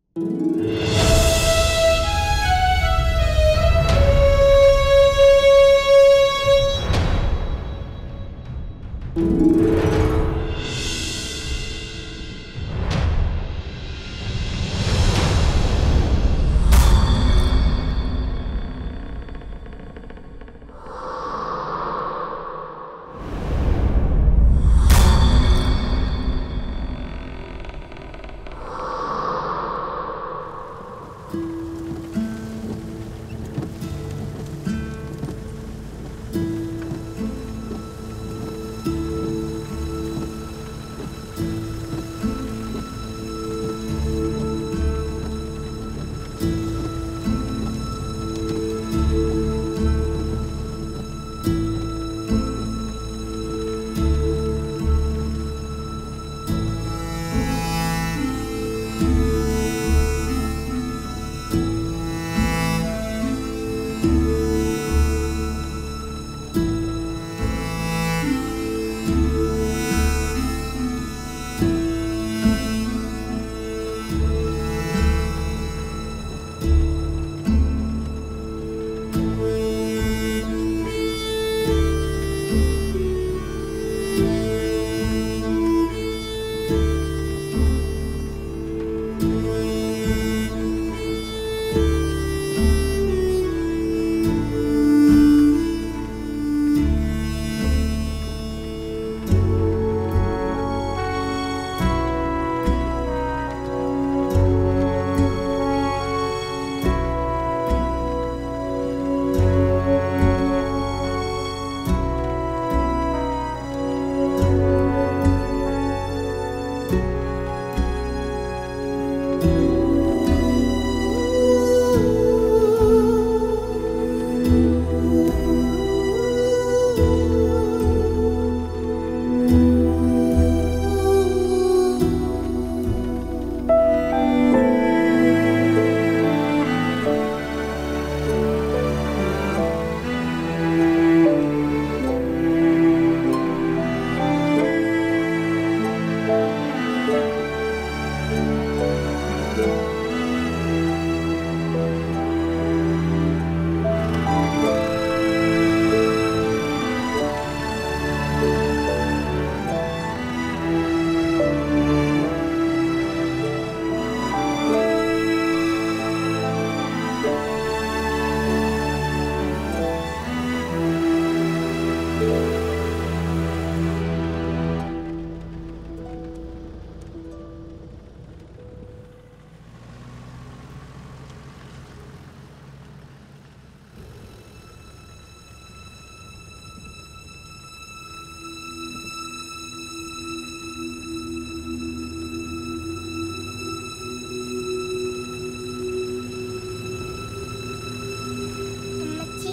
അമ്മച്ചി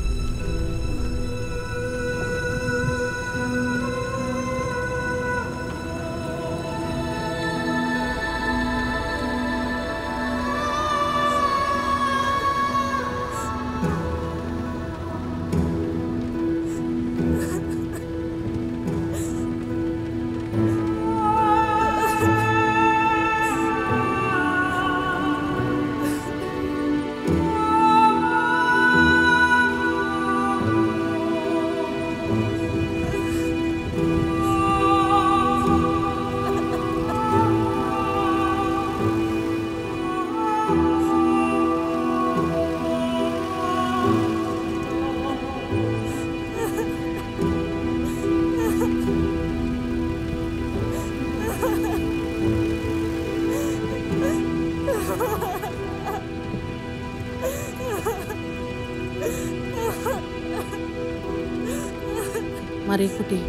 മറിയക്കുട്ടി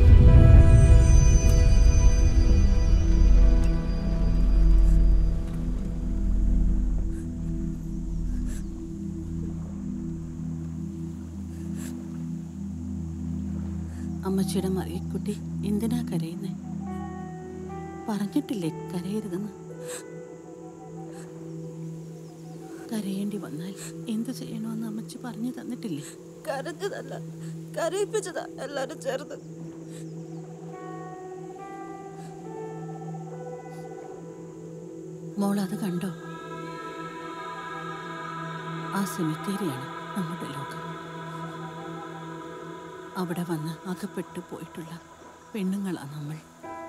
അമ്മച്ചിയുടെ മറിയക്കുട്ടി എന്തിനാ കരയുന്നേ പറഞ്ഞിട്ടില്ലേ കരയരുതെന്ന് കരയേണ്ടി വന്നാൽ എന്തു ചെയ്യണമെന്ന് അമ്മച്ചി പറഞ്ഞു തന്നിട്ടില്ലേ കരഞ്ഞതല്ല കരയിപ്പിച്ചതാ എല്ലാരും ചേർന്ന് മോൾ അത് കണ്ടോ ആ സെമിത്തേരിയാണ് നമ്മുടെ ലോകം അവിടെ വന്ന് അകപ്പെട്ടു പോയിട്ടുള്ള പെണ്ണുങ്ങളാണ് നമ്മൾ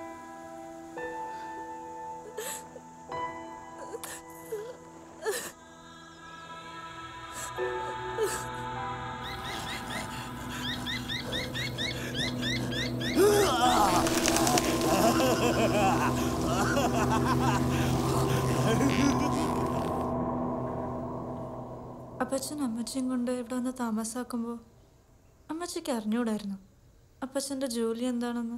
അപ്പച്ചൻ അമ്മച്ചിയും കൊണ്ട് ഇവിടെ വന്ന് താമസാക്കുമ്പോൾ അമ്മച്ചിക്ക് അറിഞ്ഞൂടായിരുന്നു അപ്പച്ചൻ്റെ ജോലി എന്താണെന്ന്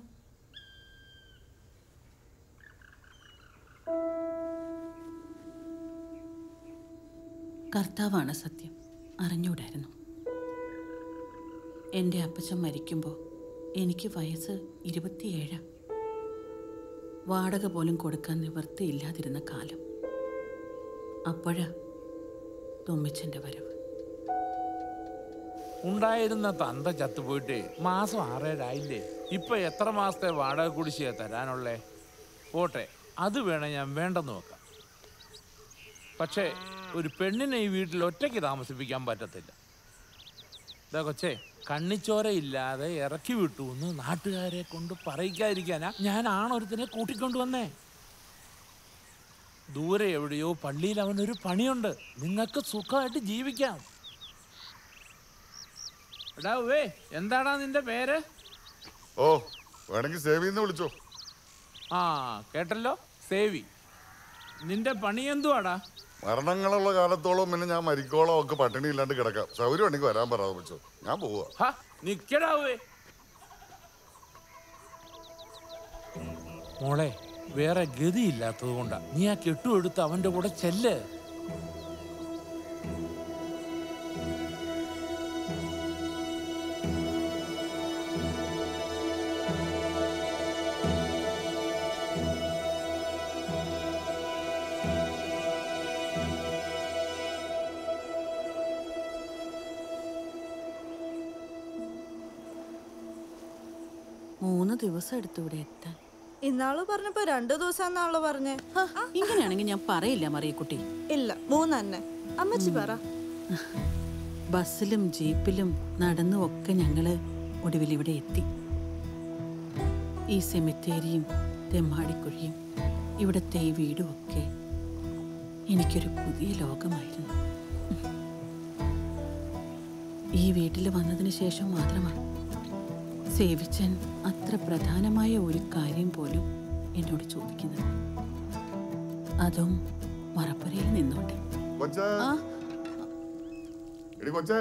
കർത്താവാണ് സത്യം അറിഞ്ഞൂടായിരുന്നു എൻ്റെ അപ്പച്ചൻ മരിക്കുമ്പോൾ എനിക്ക് വയസ്സ് ഇരുപത്തിയേഴ് വാടക പോലും കൊടുക്കാൻ നിവൃത്തിയില്ലാതിരുന്ന കാലം അപ്പോഴാ തുമ്മിച്ചൻ്റെ വരവ് ഉണ്ടായിരുന്ന തന്ത ചത്തുപോയിട്ട് മാസം ആറേഴായില്ലേ ഇപ്പൊ എത്ര മാസത്തെ വാടക കുടിശ്ശിക തരാനുള്ളേ പോട്ടെ അത് വേണേ ഞാൻ വേണ്ടെന്ന് വെക്കാം പക്ഷേ ഒരു പെണ്ണിനെ ഈ വീട്ടിൽ ഒറ്റയ്ക്ക് താമസിപ്പിക്കാൻ പറ്റത്തില്ല ഇതാ കൊച്ചേ കണ്ണിച്ചോരയില്ലാതെ ഇറക്കി വിട്ടു എന്ന് നാട്ടുകാരെ കൊണ്ട് പറയിക്കാതിരിക്കാനാ ഞാൻ ആണൊരുത്തിനെ കൂട്ടിക്കൊണ്ടുവന്നേ ദൂരെ എവിടെയോ പള്ളിയിൽ അവനൊരു പണിയുണ്ട് നിങ്ങൾക്ക് സുഖമായിട്ട് ജീവിക്കാം എടാ ഉവ്വേ എന്താടാ നിന്റെ പേര് ഓ വേണമെങ്കിൽ സേവ് ചെയ്യുന്ന വിളിച്ചോ ആ കേട്ടല്ലോ സേവി നിന്റെ പണി എന്തുവാടാ മരണങ്ങളുള്ള കാലത്തോളം പിന്നെ ഞാൻ മരിക്കോളം ഒക്കെ പട്ടിണി ഇല്ലാണ്ട് കിടക്കാം സൗകര്യം ഉണ്ടെങ്കിൽ വരാൻ പറയാതെ വെച്ചോ ഞാൻ പോവാ ഹ നിക്കടാ ഉവ്വേ മോളെ വേറെ ഗതിയില്ലാത്തത് കൊണ്ടാ നീ ആ കെട്ടുമെടുത്ത് അവന്റെ കൂടെ ചെല്ല് മൂന്ന് ദിവസം എടുത്തു ഇവിടെ എത്താൻ ഇന്നാള് പറഞ്ഞപ്പോ രണ്ടു ദിവസം എന്നാണല്ലോ പറഞ്ഞേ ഹ, ഇങ്ങനെയാണെങ്കിൽ ഞാൻ പറയില്ല മറിയക്കുട്ടി ഇല്ല മൂന്ന് തന്നെ അമ്മച്ചി പറ ബസ്സിലും ജീപ്പിലും നടന്നും ഒക്കെ ഞങ്ങള് ഒടുവിൽ ഇവിടെ എത്തി ഈ സെമിത്തേരിയും തെമ്മാടിക്കുഴിയും ഇവിടുത്തെ ഈ വീടും ഒക്കെ എനിക്കൊരു പുതിയ ലോകമായിരുന്നു ഈ വീട്ടിൽ വന്നതിന് ശേഷം മാത്രമാണ് സേവിച്ചൻ അത്ര പ്രധാനമായ ഒരു കാര്യം പോലും എന്നോട് ചോദിക്കുന്നത് അതും മറപ്പുരയിൽ നിന്നോണ്ട് കൊച്ചേ എടി കൊച്ചേ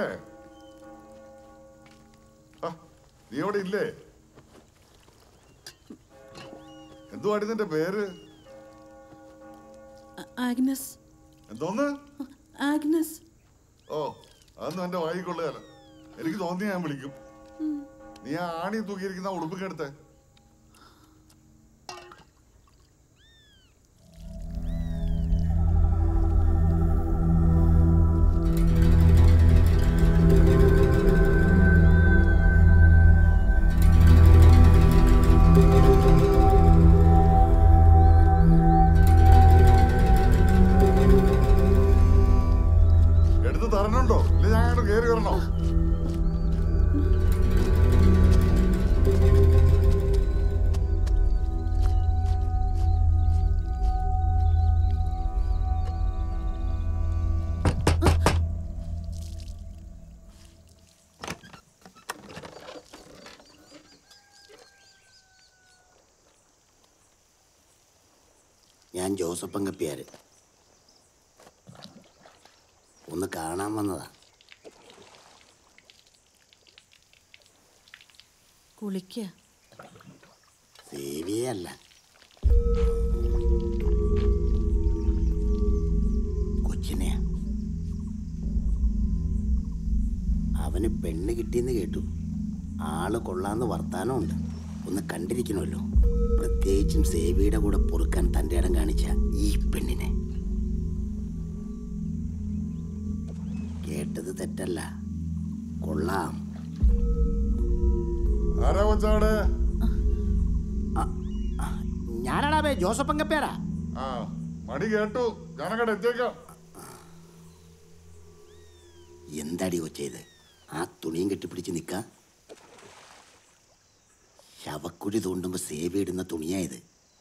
ആ, നീ അവിടെ ഇല്ലേ എന്തുവാടി നിന്റെ പേര് ആ- ആഗ്നസ് എന്തോന്ന് ആഗ്നസ് ഓ അതൊന്നും എന്റെ വായിക്കൊള്ളുകയല്ല എനിക്ക് തോന്നി ഞാൻ വിളിക്കും നീ ആ ആണി തൂക്കിയിരിക്കുന്ന ആ ഉടുപ്പൊക്കെ എടുത്തേ എടുത്ത് തരണുണ്ടോ ഇല്ല ഞാൻ അങ്ങോട്ട് കയറി വരണോ ഞാൻ ജോസഫൻ കപ്പിയാര് ഒന്ന് കാണാൻ വന്നതാ കുളിക്കുക സേവിയേ അല്ല കൊച്ചിനെയാ അവന് പെണ്ണ് കിട്ടിയെന്ന് കേട്ടു ആള് കൊള്ളാന്ന് വർത്താനമുണ്ട് ഒന്ന് കണ്ടിരിക്കണമല്ലോ പ്രത്യേകിച്ചും സേവിയുടെ കൂടെ പൊറുക്കാൻ തൻ്റെ ഇടം കാണിച്ച ഈ പെണ്ണിനെ കേട്ടത് തെറ്റല്ല കൊള്ളാം ആരാ കൊച്ചാടെ ഞാനാടാ ബേ ജോസഫ് അങ്കപ്പേരാ ആ മണി കേട്ടു ഞാനങ്ങോട്ട് എത്തിയേക്കാം എന്താടി കൊച്ചേത് ആ തുണിയും കെട്ടിപ്പിടിച്ച് നിൽക്ക ശവക്കുഴി തോണ്ടുമ്പോൾ സേവിയിടുന്ന തുണിയായത്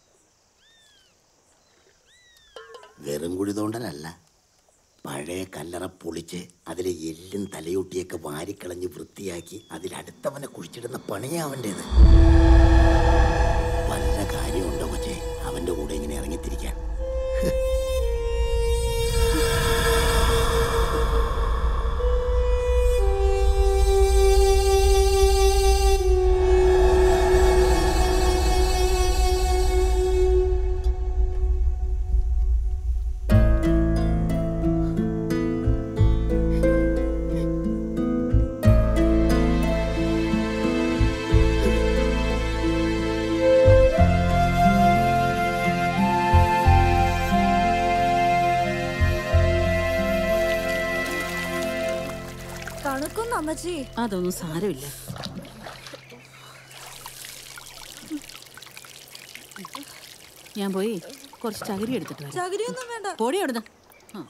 വെറും കുഴി തോണ്ടലല്ല പഴയ കല്ലറ പൊളിച്ച് അതിലെ എല്ലും തലയൊട്ടിയൊക്കെ വാരിക്കളഞ്ഞ് വൃത്തിയാക്കി അതിലടുത്തവനെ കുഴിച്ചിടുന്ന പണിയാ അവൻ്റേത് വല്ല കാര്യമുണ്ടോ കൊച്ചേ അവൻ്റെ കൂടെ ഇങ്ങനെ ഇറങ്ങിത്തിരിക്കാൻ തണുക്കുന്നു അമ്മച്ചി അതൊന്നും സാരമില്ല ഞാൻ പോയി കുറച്ച് ചകിരി എടുത്തിട്ട് വരാം ചകിരിയൊന്നും വേണ്ട പൊടി എവിടുന്ന ആ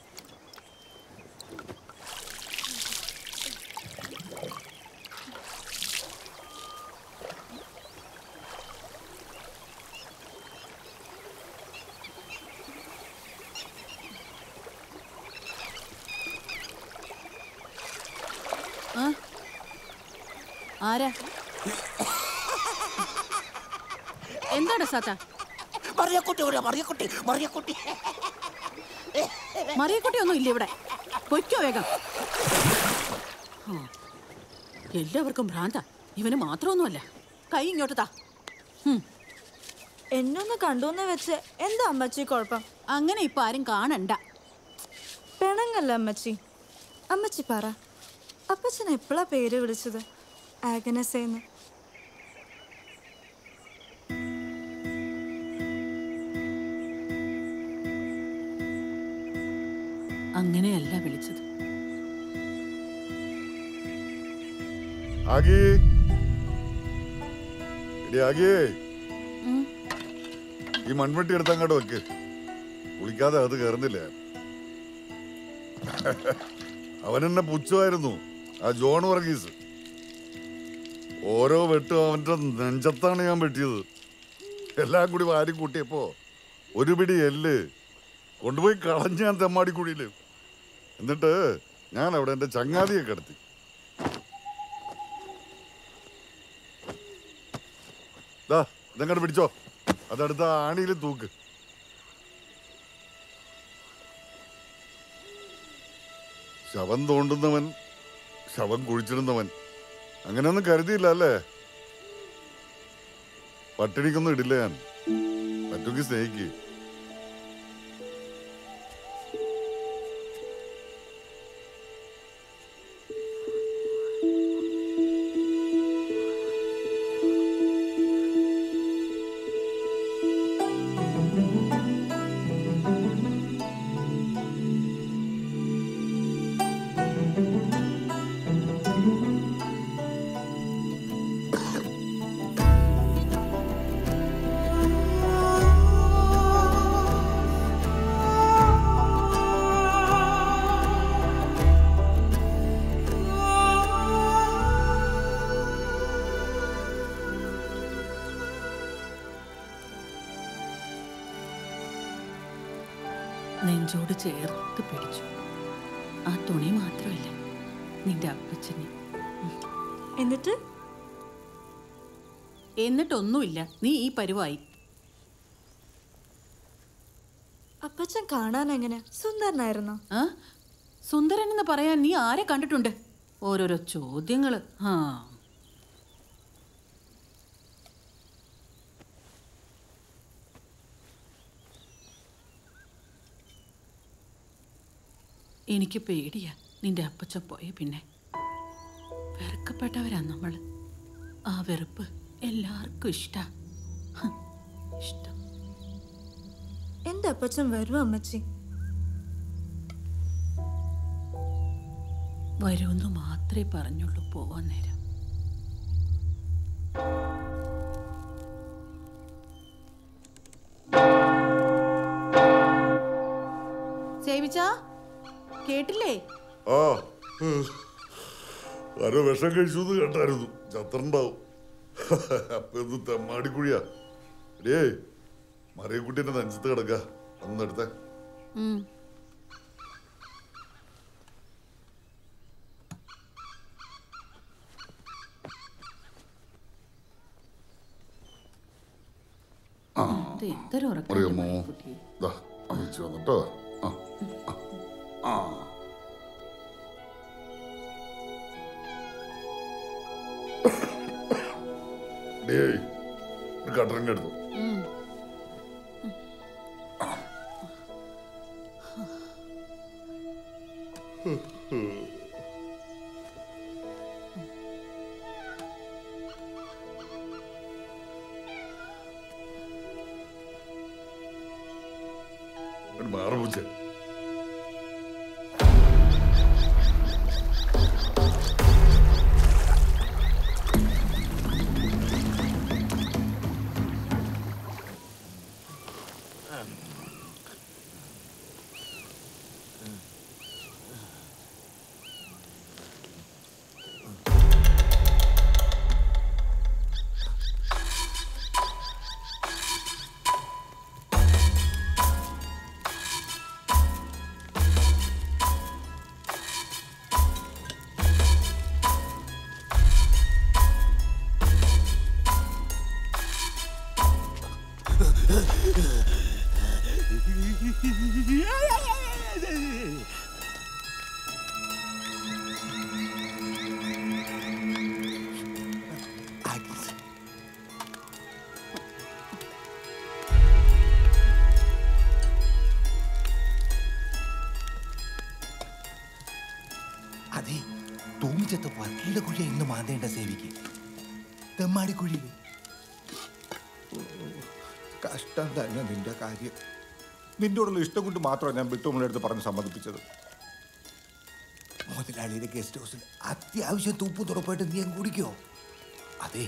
ആ? ആരാ എന്താണ് സാത്ത മറിയക്കുട്ടി ഇവിടെ മറിയക്കുട്ടി മറിയക്കുട്ടി മറിയക്കുട്ടി ഒന്നും ഇല്ല ഇവിടെ പൊയ്ക്കോ വേഗം ആ. എല്ലാവർക്കും ഭ്രാന്ത ഇവന് മാത്രമൊന്നുമല്ല കൈ ഇങ്ങോട്ട് താ ഹും. എന്നൊന്ന് കണ്ടുവെന്ന് വെച്ച് എന്താ അമ്മച്ചി കുഴപ്പം അങ്ങനെ ഇപ്പൊ ആരും കാണണ്ട പിണങ്ങല്ല അമ്മച്ചി അമ്മച്ചി പറ അപ്പച്ചൻ എപ്പോഴാ പേര് വിളിച്ചത് ആഗനസേന്ന് അങ്ങനെയല്ല വിളിച്ചത് ആകി എടി ആകിയേ ഉം. ഈ മൺവെട്ടി എടുത്ത് അങ്ങോട്ട് വെക്ക് കുളിക്കാതെ അത് കയറുന്നില്ല അവൻ എന്നെ പുച്ഛമായിരുന്നു ആ ജോൺ വർഗീസ് ഓരോ വെട്ടും അവന്റെ നെഞ്ചത്താണ് ഞാൻ വെട്ടിയത് എല്ലാം കൂടി വാരി കൂട്ടിയപ്പോ ഒരു പിടി എല്ല് കൊണ്ടുപോയി കളഞ്ഞ് ഞാൻ തെമ്മാടിക്കുഴിയില് എന്നിട്ട് ഞാൻ അവിടെ എന്റെ ചങ്ങാതിയെ കിടത്തി ദാ ഇതങ്ങോട്ട് പിടിച്ചോ അതടുത്ത ആണിയിൽ തൂക്ക് ശവം തോണ്ടുന്നവൻ ശവം കുഴിച്ചിടുന്നവൻ അങ്ങനെയൊന്നും കരുതിയില്ല അല്ലേ പട്ടിണിക്കൊന്നും ഇടില്ല ഞാൻ പറ്റുമെങ്കിൽ സ്നേഹിക്ക് നെഞ്ചോട് ചേർത്ത് പിടിച്ചു ആ തുണി മാത്രമല്ല നിന്റെ അപ്പച്ചനെ എന്നിട്ട് എന്നിട്ടൊന്നുമില്ല നീ ഈ പരുവായി അപ്പച്ചൻ കാണാൻ എങ്ങനെ സുന്ദരനായിരുന്നോ ആ സുന്ദരൻ എന്ന് പറയാൻ നീ ആരെ കണ്ടിട്ടുണ്ട് ഓരോരോ ചോദ്യങ്ങള് ആ എനിക്ക് പേടിയാ നിന്റെ അപ്പച്ചൻ പോയ പിന്നെ വെറുക്കപ്പെട്ടവരാ നമ്മൾ ആ വെറുപ്പ് എല്ലാവർക്കും ഇഷ്ടാ ഹ്, ഇഷ്ടം എന്റെ അപ്പച്ചൻ വരും അമ്മച്ചി വരുമെന്ന് മാത്രമേ പറഞ്ഞുള്ളൂ പോവാൻ നേരം സേവിച്ച കേട്ടില്ലേ ഓ ആരോ വിഷം കഴിച്ചു എന്ന് കേട്ടായിരുന്നു ചത്രണ്ടാവും അപ്പൊ ഇത് തെമ്മാടിക്കുഴിയാ ഡേ മറിയക്കുട്ടീന്റെ നെഞ്ചത്ത് കിടക്ക ഒന്നെടുത്തേ ഉം. ഇത് എന്തൊരു ഉറക്കം അറിയാമോ കുട്ടി. ദാ അയച്ചു വന്നിട്ടോ ആ ആ, ആ ഡേയ് ഒരു കട്ടറിങ് എടുത്തു ഉം. ഒരു മാറുപൂച്ച അതെ തൂങ്ങിച്ചത്ത് വക്കീലെ കുഴി ഇന്ന് മാന്തേണ്ട സേവിക്ക് തെമ്മാടിക്കുഴിയിൽ കഷ്ടം തന്നെ നിന്റെ കാര്യം നിന്നോടുള്ള ഇഷ്ടം കൊണ്ട് മാത്രമാണ് ഞാൻ വിട്ടുമുള്ള അടുത്ത് പറഞ്ഞ് സമ്മതിപ്പിച്ചത് മുതലാളിയുടെ ഗസ്റ്റ് ഹൗസിൽ അത്യാവശ്യം തൂപ്പ് തുറപ്പായിട്ട് നീ അങ്ങ് കുടിക്കോ അതെ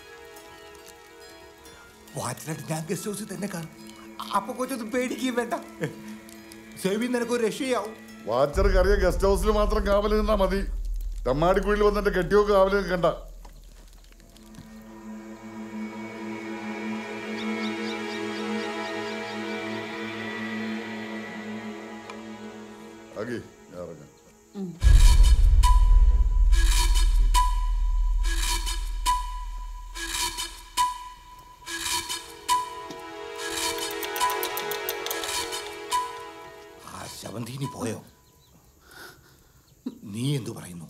വാച്ചിനായിട്ട് ഞാൻ ഗസ്റ്റ് ഹൗസിൽ തന്നെ കാണും അപ്പൊ കൊച്ചൊന്നും പേടിക്കുകയും വേണ്ട സേവി നിനക്കൊരു രക്ഷയാവും വാച്ചർക്ക് അറിയാം ഗസ്റ്റ് ഹൗസിൽ മാത്രം കാവൽ നിന്നാ മതി തമ്മാടിക്കുഴിയിൽ വന്ന് എന്റെ കെട്ടിയൊക്കെ കാവൽ നിൽക്കണ്ട ആകെ ഞാൻ ഇറങ്ങാം ആ ശവന്തീനി പോയോ നീ എന്തു പറയുന്നു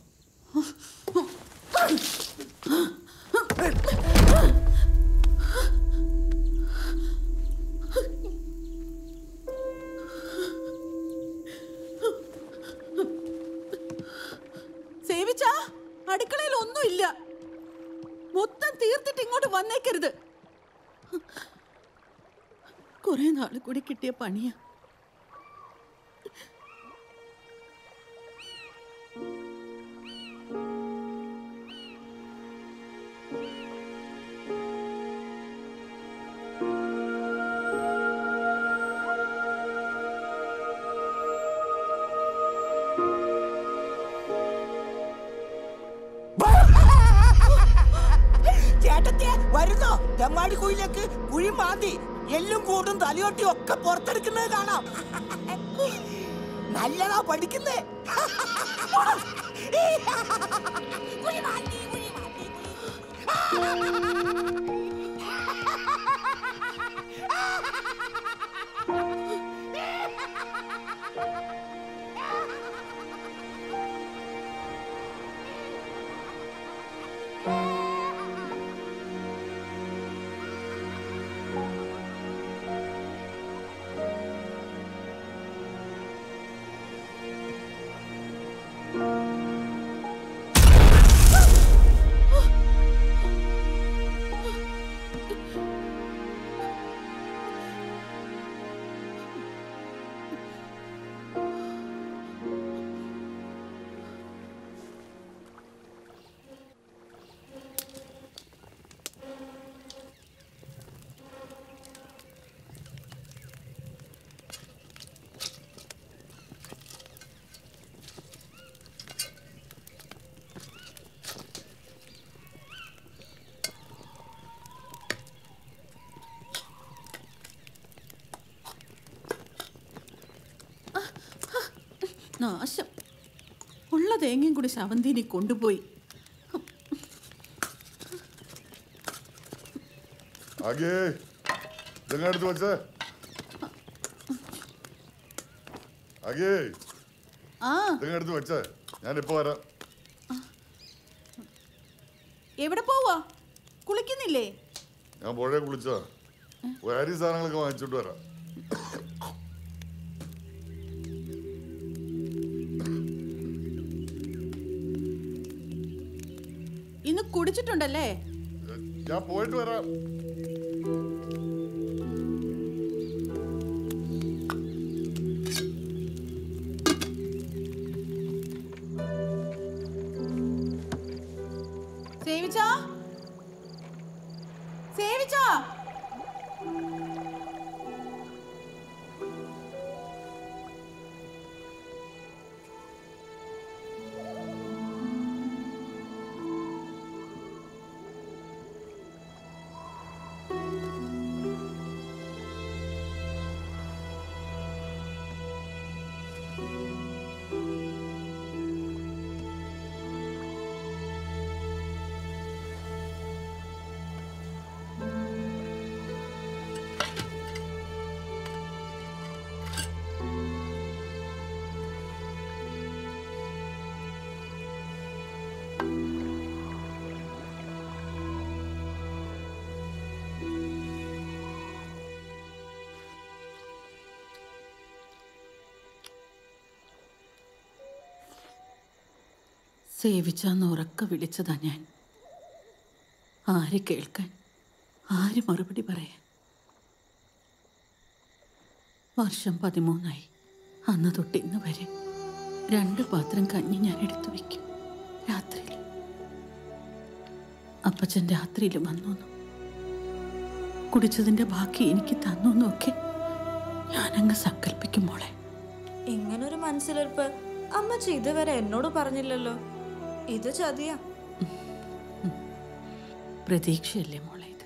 സേവിച്ച അടുക്കളയിൽ ഒന്നുമില്ല മൊത്തം തീർത്തിട്ട് ഇങ്ങോട്ട് വന്നേക്കരുത് കുറെ നാൾ കൂടി കിട്ടിയ പണിയാ ചേട്ടത്തെ വരുന്നോ തെമ്മാടി കുയിലേക്ക് കുഴി മാന്തി എല്ലും കൂടും തലയോട്ടി ഒക്കെ പുറത്തെടുക്കുന്നത് കാണാം നല്ലതാ പഠിക്കുന്നേ കുഴി മാന്തി, കുഴി മാന്തി, കുഴി നാശം ഉള്ള തേങ്ങയും കൂടി ശവന്തീനി കൊണ്ടുപോയി ആകെ ഇതെങ്ങനെ എടുത്ത് വെച്ചേ ആകെ ആ ഇതെങ്ങനെ എടുത്ത് വെച്ചേ ഞാൻ ഇപ്പൊ വരാം എവിടെ പോവാ കുളിക്കുന്നില്ലേ ഞാൻ പുഴയെ കുളിച്ചാ വേറെ സാധനങ്ങളൊക്കെ വാങ്ങിച്ചോണ്ട് വരാം ഇന്ന് കുടിച്ചിട്ടുണ്ടല്ലേ ഞാൻ പോയിട്ട് വരാം സേവിച്ചാ സേവിച്ചാ സേവിച്ചാന്ന് ഉറക്ക വിളിച്ചതാ ഞാൻ ആര് കേൾക്കാൻ ആര് മറുപടി പറയാൻ വർഷം പതിമൂന്നായി അന്ന് തൊട്ട് ഇന്ന് വരെ രണ്ട് പാത്രം കഞ്ഞി ഞാൻ എടുത്തു വയ്ക്കും രാത്രിയിൽ അപ്പച്ചൻ രാത്രിയിൽ വന്നു കുടിച്ചതിന്റെ ബാക്കി എനിക്ക് തന്നു എന്നൊക്കെ ഞാനങ്ങ് സങ്കല്പിക്കും മോളെ ഇങ്ങനൊരു മനസ്സിലിരിപ്പ് അമ്മച്ചി ഇതുവരെ എന്നോട് പറഞ്ഞില്ലല്ലോ ഇത് ചതിയാ പ്രതീക്ഷയല്ലേ മോളെ ഇത്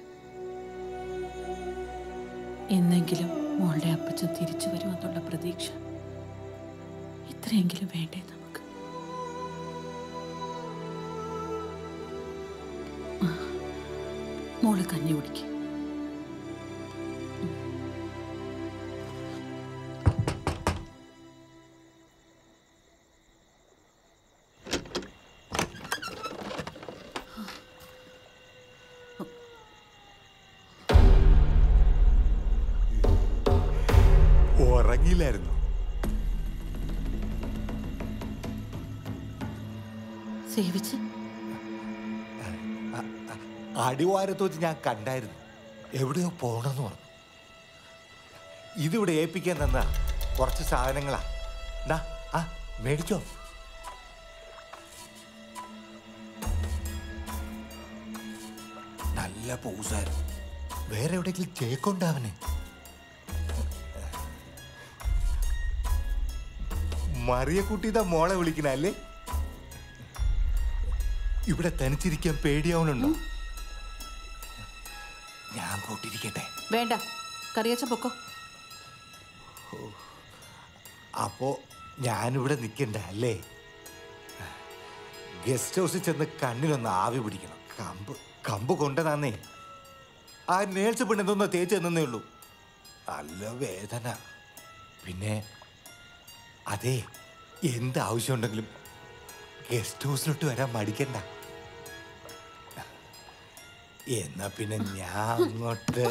എന്നെങ്കിലും മോളുടെ അപ്പച്ചൻ തിരിച്ചു വരുമെന്നുള്ള പ്രതീക്ഷ ഇത്രയെങ്കിലും വേണ്ടേ നമുക്ക് ആ, മോള് കഞ്ഞി കുടിക്കും ഉറങ്ങിയില്ലായിരുന്നു സേവിച്ച് അടിവാരത്ത് വെച്ച് ഞാൻ കണ്ടായിരുന്നു എവിടെയോ പോണെന്ന് പറഞ്ഞു ഇതിവിടെ ഏൽപ്പിക്കാൻ തന്ന കുറച്ച് സാധനങ്ങളാ ദാ, ആ മേടിച്ചോ നല്ല പൂസായിരുന്നു വേറെ എവിടെയെങ്കിലും ചേക്കൊണ്ടാവനെ മറിയക്കുട്ടി ഇതാ മോളെ വിളിക്കണല്ലേ ഇവിടെ തനിച്ചിരിക്കാൻ പേടിയാവണുണ്ടോ ഞാൻ കൂട്ടിരിക്കട്ടെ വേണ്ട കറിയച്ച പൊക്കോ അപ്പോ ഞാനിവിടെ നിൽക്കണ്ട അല്ലേ ഗസ്റ്റ് ഹൗസിൽ ചെന്ന് കണ്ണിലൊന്ന് ആവി പിടിക്കണം കമ്പ് കമ്പ് കൊണ്ടതാന്നേ ആ നേഴ്സ് പെണ്ണ് എന്തോന്നോ തേച്ച് തന്നേ ഉള്ളൂ നല്ല വേദന പിന്നെ അതെ എന്ത് ആവശ്യമുണ്ടെങ്കിലും ഗസ്റ്റ് ഹൗസിലോട്ട് വരാൻ മടിക്കണ്ട എന്നാ പിന്നെ ഞാൻ അങ്ങോട്ട്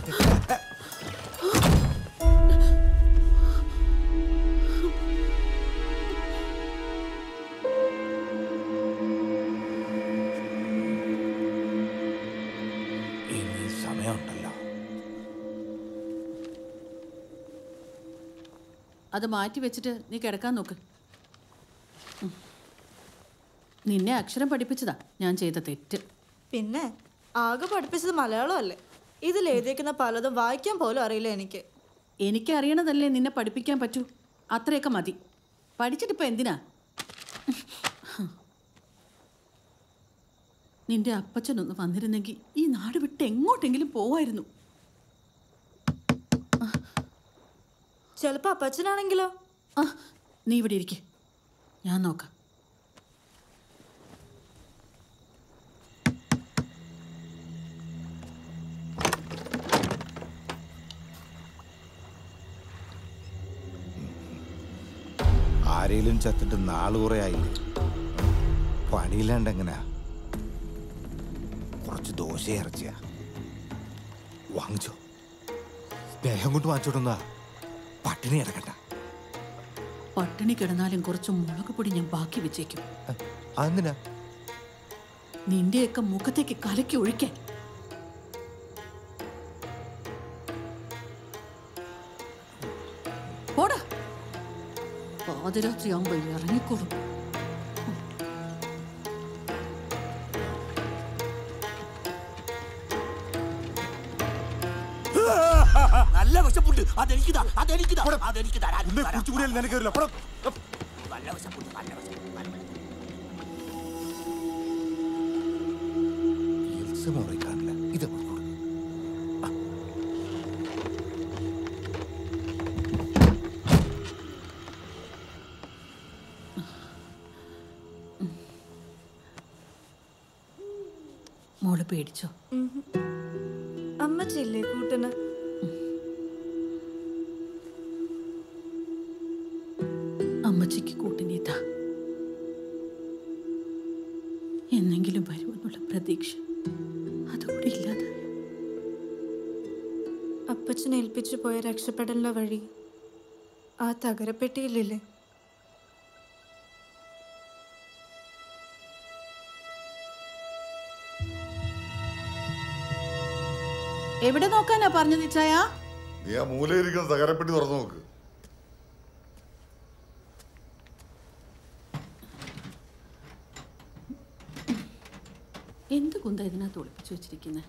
ഇനി സമയമുണ്ടല്ലോ അത് മാറ്റി വെച്ചിട്ട് നീ കിടക്കാൻ നോക്ക് ഉം. നിന്നെ അക്ഷരം പഠിപ്പിച്ചതാ ഞാൻ ചെയ്ത തെറ്റ് പിന്നെ ആകെ പഠിപ്പിച്ചത് മലയാളമല്ലേ ഇതിൽ എഴുതിയേക്കുന്ന പലതും വായിക്കാൻ പോലും അറിയില്ല എനിക്ക് എനിക്കറിയണതല്ലേ നിന്നെ പഠിപ്പിക്കാൻ പറ്റൂ അത്രയൊക്കെ മതി പഠിച്ചിട്ടിപ്പോ എന്തിനാ നിന്റെ അപ്പച്ചനൊന്ന് വന്നിരുന്നെങ്കിൽ ഈ നാട് വിട്ട് എങ്ങോട്ടെങ്കിലും പോവായിരുന്നു ചിലപ്പോ അപ്പച്ചനാണെങ്കിലോ ആ നീ ഇവിടെ ഇരിക്കെ ഞാൻ നോക്കാം ആരെങ്കിലും ചത്തിട്ട് നാള് കുറെ ആയില്ലേ പണിയില്ലാണ്ട് എങ്ങനെയാ കുറച്ച് ദോശ ഇറച്ചിയാ വാങ്ങിച്ചോ സ്നേഹം കൊണ്ട് വാങ്ങിച്ചോടുന്നാ പട്ടിണി കിടക്കണ്ട പട്ടിണി കിടന്നാലും കുറച്ച് മുളക് പൊടി ഞാൻ ബാക്കി വെച്ചേക്കും അതെന്തിനാ നിന്റെയൊക്കെ മുഖത്തേക്ക് കലക്കി ഒഴിക്കാൻ പോടാ പാതിരാത്രി ആകുമ്പോ ഇറങ്ങിക്കോളും നല്ല വിശപ്പുണ്ട് അതെനിക്ക് താ അതെനിക്ക് താ അതെനിക്ക് തരാൻ തരാം. നിനക്ക് നല്ല വിശപ്പുണ്ട് നല്ല വിശപ്പുണ്ട് നല്ല വിശപ്പുണ്ട്. മോറി കാണില്ല ഇത് കൊടുക്കും മോള് പേടിച്ചോ അമ്മച്ചില്ലേ കൂട്ടിന് അമ്മച്ചിക്ക് കൂട്ടിനീതാ എന്നെങ്കിലും വരുമെന്നുള്ള പ്രതീക്ഷ അതുകൂടി ഇല്ലാതെ അപ്പച്ചനെ ഏൽപ്പിച്ചു പോയ രക്ഷപ്പെടലിന്റെ വഴി ആ തകരപ്പെട്ടിയില്ലേ എവിടെ നോക്കാനാ പറഞ്ഞത് ഇച്ചായാ നീ ആ മൂലയിരിക്കുന്ന തകരപ്പെട്ടി തുറന്നു നോക്ക് എന്ത് കുന്ത ഇതിനകത്ത് ഒളിപ്പിച്ചു വെച്ചിരിക്കുന്നത്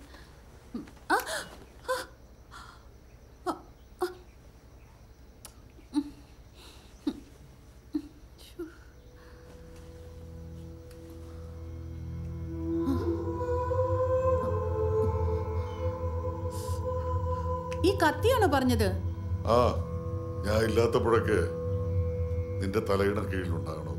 ഈ കത്തിയാണോ പറഞ്ഞത് ആ ഞാൻ ഇല്ലാത്തപ്പോഴൊക്കെ നിന്റെ തലയിണ കീഴിലുണ്ടാകണം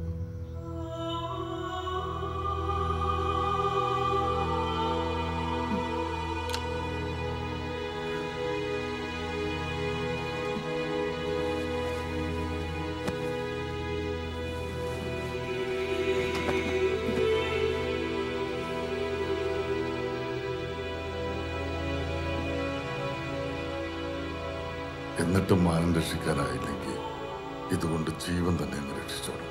എന്നിട്ടും മാനം രക്ഷിക്കാനായില്ലെങ്കിൽ ഇതുകൊണ്ട് ജീവൻ തന്നെ അങ്ങ് രക്ഷിച്ചോളൂ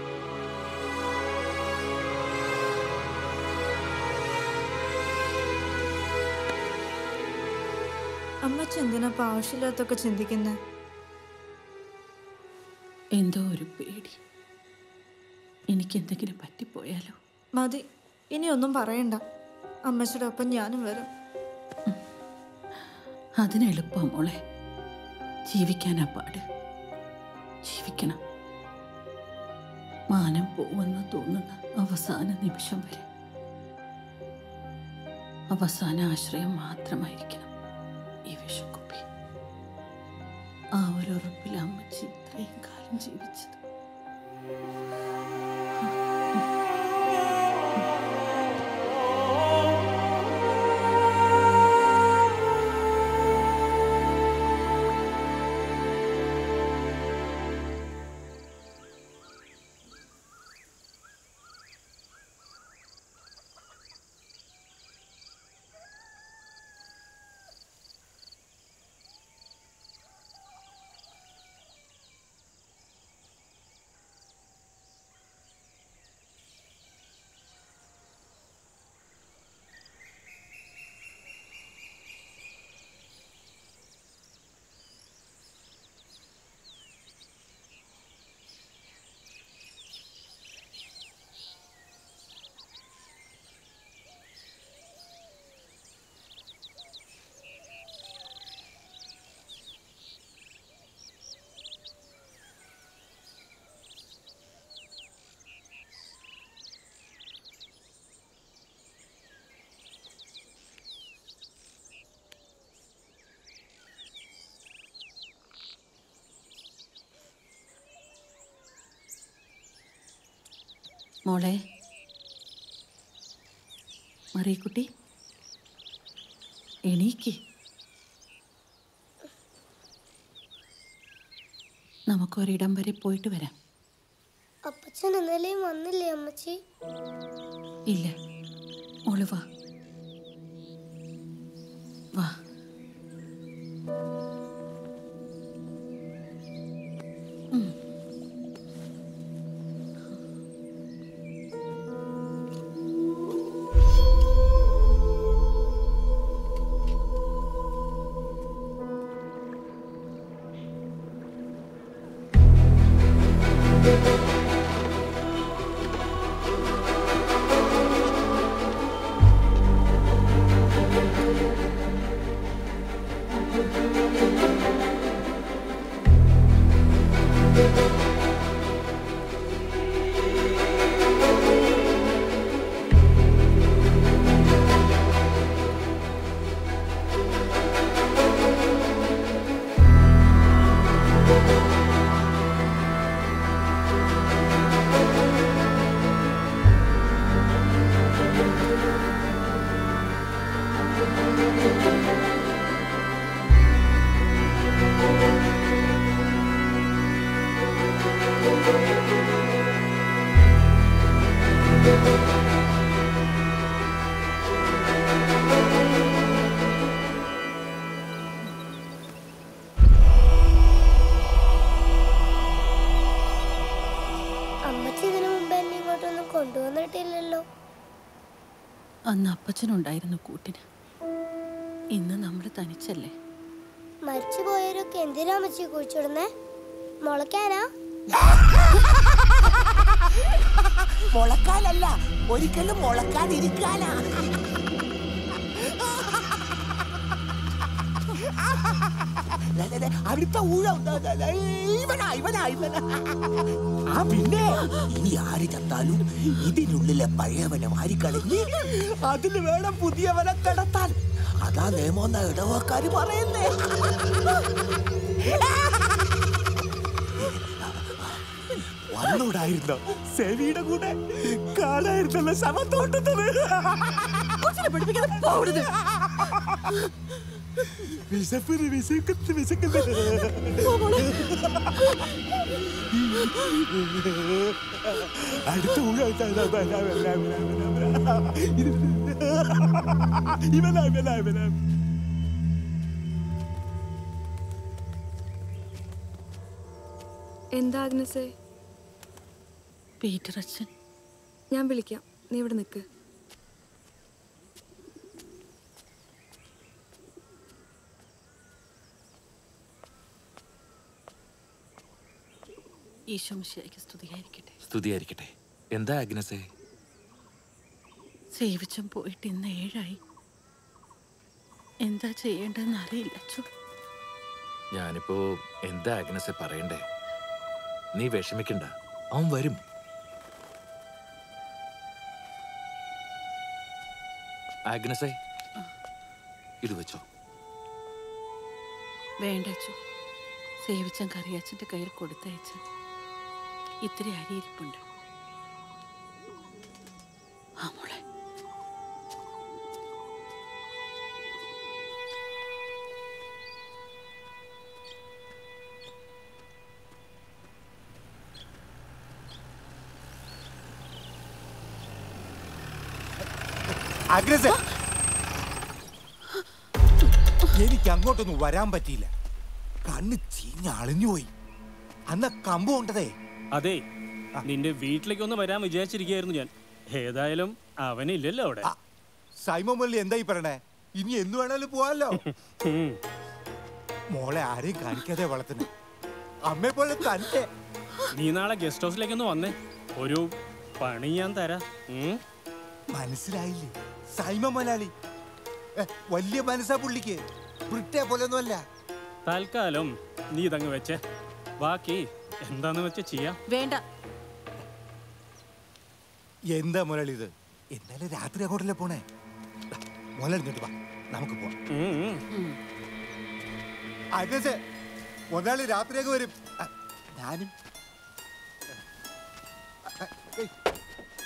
അമ്മച്ചി എന്തിനാ ഇപ്പൊ ആവശ്യമില്ലാത്തൊക്കെ ചിന്തിക്കുന്നത് എന്തോ ഒരു പേടി എനിക്ക് എന്തെങ്കിലും പറ്റിപ്പോയാലോ മതി ഇനി ഒന്നും പറയണ്ട അമ്മച്ചിയുടെ ഒപ്പം ഞാനും വരും അതിന് എളുപ്പം മോളെ ജീവിക്കാനാ പാട് ജീവിക്കണം മാനം പോവെന്ന് തോന്നുന്ന അവസാന നിമിഷം വരെ അവസാന ആശ്രയം മാത്രമായിരിക്കണം ഈ വിഷക്കുപ്പി ആ ഒരു ഉറപ്പിൽ അമ്മച്ചി ഇത്രയും കാലം ജീവിച്ചത് മോളെ മറിയക്കുട്ടി എണീക്ക് നമുക്കൊരിടം വരെ പോയിട്ട് വരാം അപ്പച്ചൻ ഇന്നലെയും വന്നില്ലേ അമ്മച്ചി ഇല്ല മോള് വാ വാ ഉം. അമ്മച്ചി ഇതിനു മുമ്പ് എന്നെ ഇങ്ങോട്ടൊന്നും കൊണ്ടുവന്നിട്ടില്ലല്ലോ അന്ന് അപ്പച്ചനുണ്ടായിരുന്നു കൂട്ടിന് ഇന്ന് നമ്മൾ തനിച്ചല്ലേ മരിച്ചു പോയവരൊക്കെ എന്തിനാ അമ്മച്ചി കുഴിച്ചിടുന്നേ മുളയ്ക്കാനാ മുളക്കാനല്ല ഒരിക്കലും മുളക്കാതിരിക്കാനാ ദേ, ദേ, ദേ, അടുത്ത ഊഴം ദേ, ദേ, ദേ, ഇവനാ ഇവനാ ഇവനാ ആ പിന്നെ ഇനി ആര് ചത്താലും ഇതിനുള്ളിലെ പഴയവനെ മാറിക്കളഞ്ഞ് അതിന് വേണം പുതിയവനെ കിടത്താൻ അതാ നിയമം ഇടവക്കാര് പറയുന്നേ വന്നൂടായിരുന്നോ സെവിയുടെ കൂടെ കാണായിരുന്നല്ലോ ശവത്തോട്ടത്തത് വിശപ്പിന് വിശക്കുന്നു വിശക്കുന്നു അടുത്ത ഊഴം ഇവനാ ഇവനാ ഇവനാ എന്താ ആഗ്നസേ പീറ്റർ അച്ഛൻ ഞാൻ വിളിക്കാം നീ ഇവിടെ നിൽക്ക് ഈശോ മിശിഹായ്ക്ക് സ്തുതിയായിരിക്കട്ടെ സ്തുതിയായിരിക്കട്ടെ എന്താ അഗ്നസേ സേവിച്ചം പോയിട്ട് ഇന്ന് ഏഴായി എന്താ ചെയ്യേണ്ടതെന്ന് അറിയില്ല അച്ചു ഞാനിപ്പോ എന്താ അഗ്നസെ പറയണ്ടേ നീ വിഷമിക്കണ്ട അവൻ വരും ആഗ്നസേ ഇത് വെച്ചോ വേണ്ട അച്ചു സേവിച്ചം കറിയാച്ചൻ്റെ കയ്യിൽ കൊടുത്തയച്ച് ഇത്തിരി അരിയിരിപ്പുണ്ട് ആ മോളെ അഗ്രസ എനിക്ക് അങ്ങോട്ടൊന്നും വരാൻ പറ്റിയില്ല കണ്ണ് ചീഞ്ഞ അളിഞ്ഞുപോയി അന്ന കമ്പ് കൊണ്ടതേ അതെ നിന്റെ വീട്ടിലേക്ക് ഒന്ന് വരാൻ വിചാരിച്ചിരിക്കുകയായിരുന്നു ഞാൻ ഏതായാലും അവനില്ലല്ലോ അവിടെ സൈമon മല്ലി എന്തായി പറയണേ ഇനി എന്ന് വേണേലും പോവാലോ ഉം. മോളെ ആരെയും കാണിക്കാതെ വളർത്തുന്നു അമ്മയെ പോലെ തന്നെ നീ നാളെ ഗസ്റ്റ് ഹൗസിലേക്ക് ഒന്ന് വന്നേ ഒരു പണി ഞാൻ തരാം ഉം. മനസ്സിലായില്ലേ സൈമ മലയാളി ഏ, വലിയ മനസ്സാ പുള്ളിക്ക് ബ്രിട്ടേ പോലൊന്നുമല്ല തൽക്കാലം നീ ഇതങ്ങ് വെച്ചേ ബാക്കി എന്താന്ന് വെച്ച് ചെയ്യാം വേണ്ട എന്താ മുരളി ഇത് എന്നാലും രാത്രി അങ്ങോട്ടല്ലേ പോണേ ദാ, മുതലാളി ഇങ്ങോട്ട് വാ നമുക്ക് പോവാം ഉം, ഉം. അഗ്രസേ മുതലാളി രാത്രിയൊക്കെ വരും ആ, ഞാനും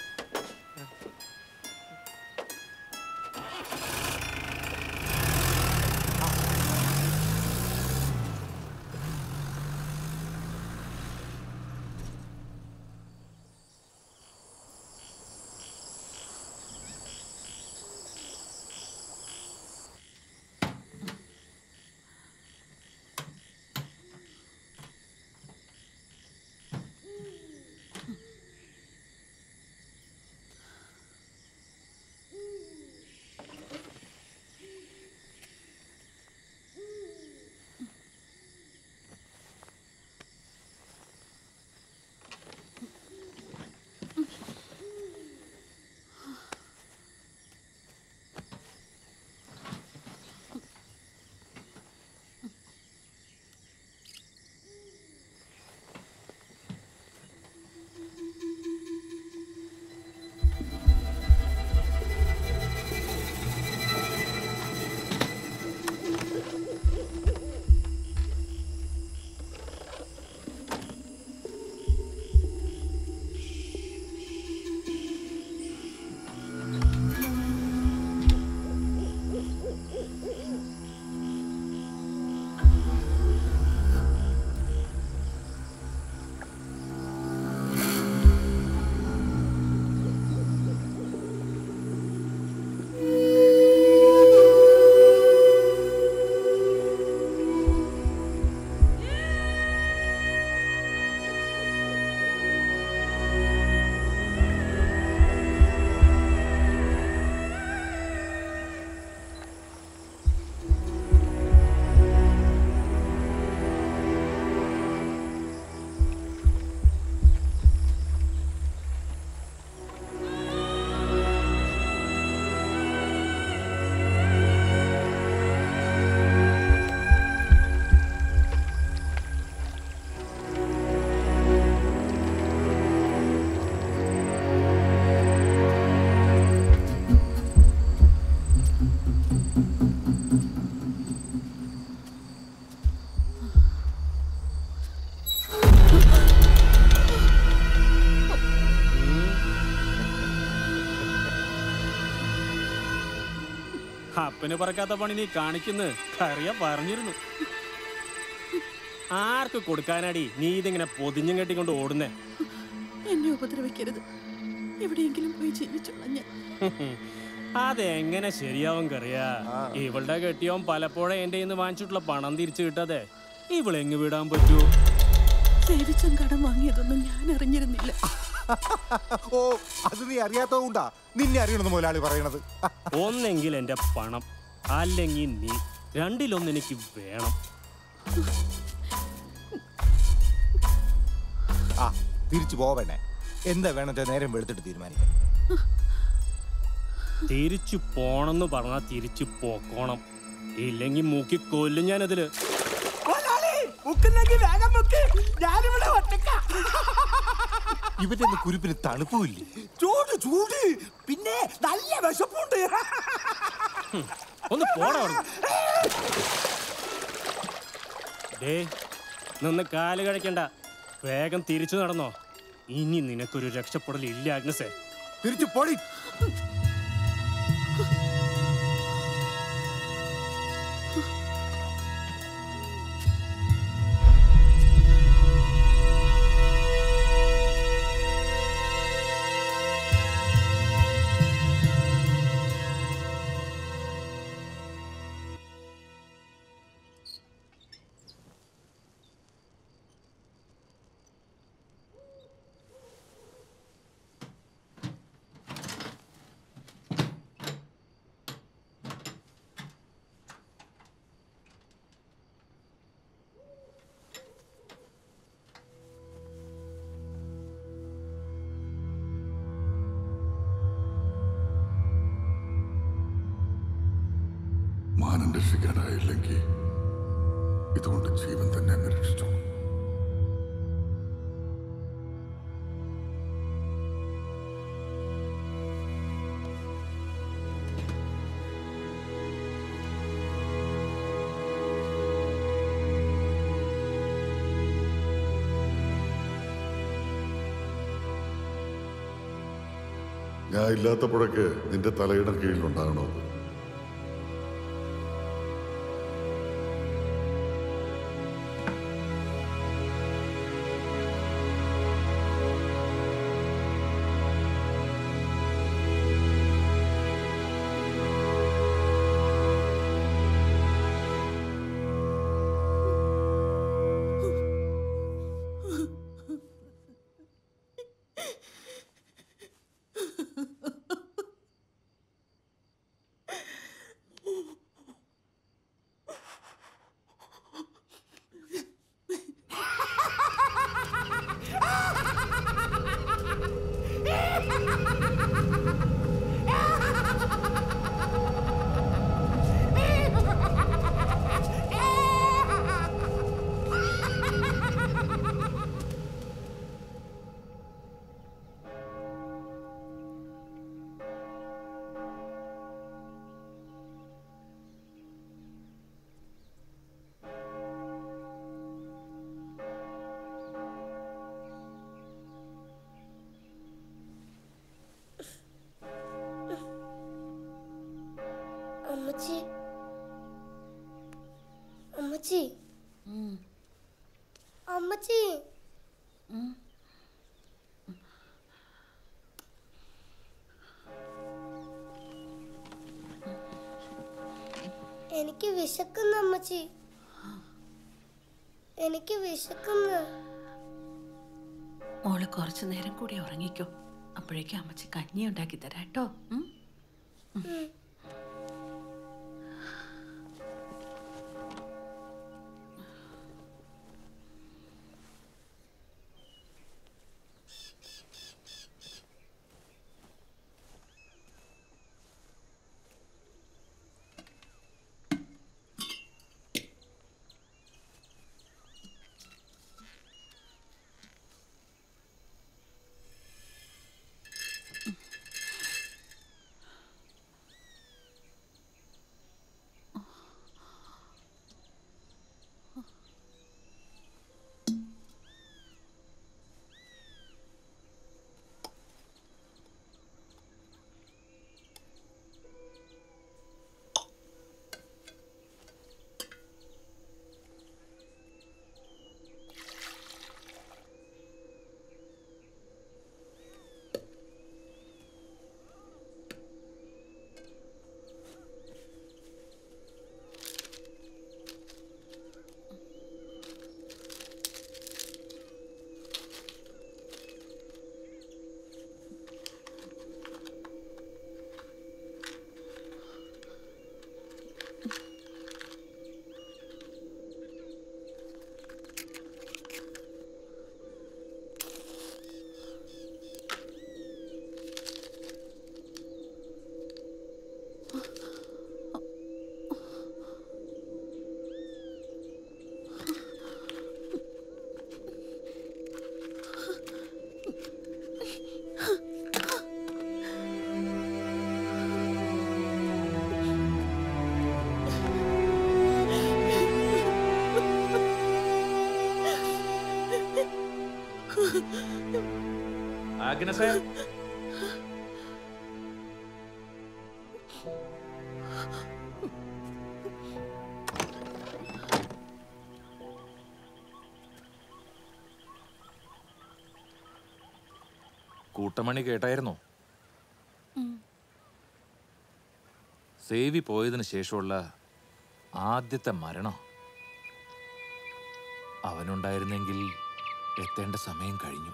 അപ്പന് പറക്കാത്ത പണി നീ കാണിക്കുന്നു കറിയ പറഞ്ഞിരുന്നു ആർക്ക് കൊടുക്കാനാടി നീ ഇതിങ്ങനെ പൊതിഞ്ഞും കെട്ടിക്കൊണ്ട് ഓടുന്നേ എന്നെ ഉപദ്രവിക്കരുത് എവിടെയെങ്കിലും പോയി ജീവിച്ചോളാം ഞാൻ അതെങ്ങനെ ശരിയാവും കറിയാ ഇവളുടെ കെട്ടിയോൻ പലപ്പോഴും എന്റെ കയ്യിൽ നിന്ന് വാങ്ങിച്ചിട്ടുള്ള പണം തിരിച്ചു കിട്ടാതെ ഇവളെങ്ങ് വിടാൻ പറ്റൂ സേവിച്ചം കടം വാങ്ങിയതൊന്നും ഞാൻ അറിഞ്ഞിരുന്നില്ല ഓ അത് നീ അറിയാത്തതുകൊണ്ടാ നിന്നെ അറിയണമെന്ന് മുതലാളി പറയണത് ഒന്നെങ്കിൽ എന്റെ പണം അല്ലെങ്കിൽ നീ രണ്ടിലൊന്ന് എനിക്ക് വേണം ആ തിരിച്ചു പോവണേ എന്താ വേണത്തെ നേരം വെളുത്തിട്ട് തീരുമാനിക്കാം തിരിച്ചു പോണെന്ന് പറഞ്ഞാ തിരിച്ചു പോക്കോണം ഇല്ലെങ്കിൽ മൂക്കി കൊല്ലും ഞാനതില് മുക്കുന്നെങ്കിൽ വേഗം മുക്ക് ഞാനിവിടെ ഒറ്റക്ക ഇവന്റെ ഒന്നും കുരുപ്പിന് തണുപ്പുമില്ലേ ചൂട് ചൂട് പിന്നെ നല്ല വിശപ്പുണ്ട് ഒന്ന് പോടാ അവിടുന്ന്. ഡേ നിന്ന് കാല് കഴിക്കണ്ട വേഗം തിരിച്ചു നടന്നോ ഇനി നിനക്കൊരു രക്ഷപ്പെടൽ ഇല്ല അഗ്നസേ തിരിച്ചു പൊടി മാനം രക്ഷിക്കാനായില്ലെങ്കിൽ ഇതുകൊണ്ട് ജീവൻ തന്നെ അങ്ങ് രക്ഷിച്ചു ഞാൻ ഇല്ലാത്തപ്പോഴൊക്കെ നിന്റെ തലയുടെ കീഴിലുണ്ടാകണോ അമ്മച്ചി അമ്മച്ചി അമ്മച്ചി എനിക്ക് വിശക്കുന്നു അമ്മച്ചി എനിക്ക് വിശക്കുന്നു മോള് കുറച്ചു നേരം കൂടി ഉറങ്ങിക്കോ അപ്പോഴേക്കും അമ്മച്ചി കഞ്ഞി ഉണ്ടാക്കി തരാം കേട്ടോ ഉം? ഉം. ആഗ്നസേ കൂട്ടമണി കേട്ടായിരുന്നോ സേവി പോയതിനു ശേഷമുള്ള ആദ്യത്തെ മരണം അവനുണ്ടായിരുന്നെങ്കിൽ എത്തേണ്ട സമയം കഴിഞ്ഞു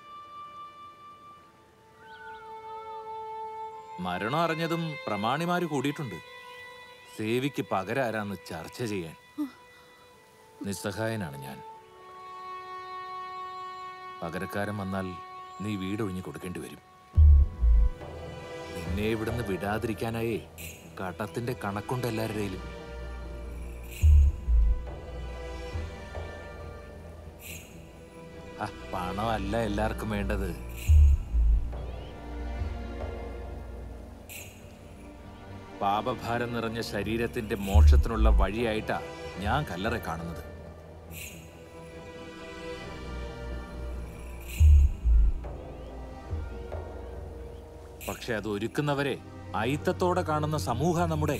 മരണം അറിഞ്ഞതും പ്രമാണിമാര് കൂടിയിട്ടുണ്ട് സേവിക്ക് പകരാരാന്ന് ചർച്ച ചെയ്യാൻ നിസ്സഹായനാണ് ഞാൻ പകരക്കാരൻ വന്നാൽ നീ വീടൊഴിഞ്ഞു കൊടുക്കേണ്ടി വരും നിന്നെ ഇവിടുന്ന് വിടാതിരിക്കാനായേ കടത്തിന്റെ കണക്കുണ്ട് എല്ലാവരുടെയിലും ആ, പണമല്ല എല്ലാവർക്കും വേണ്ടത് പാപഭാരം നിറഞ്ഞ ശരീരത്തിന്റെ മോക്ഷത്തിനുള്ള വഴിയായിട്ടാ ഞാൻ കല്ലറെ കാണുന്നത് പക്ഷെ അത് ഒരുക്കുന്നവരെ അയിത്തത്തോടെ കാണുന്ന സമൂഹ നമ്മുടെ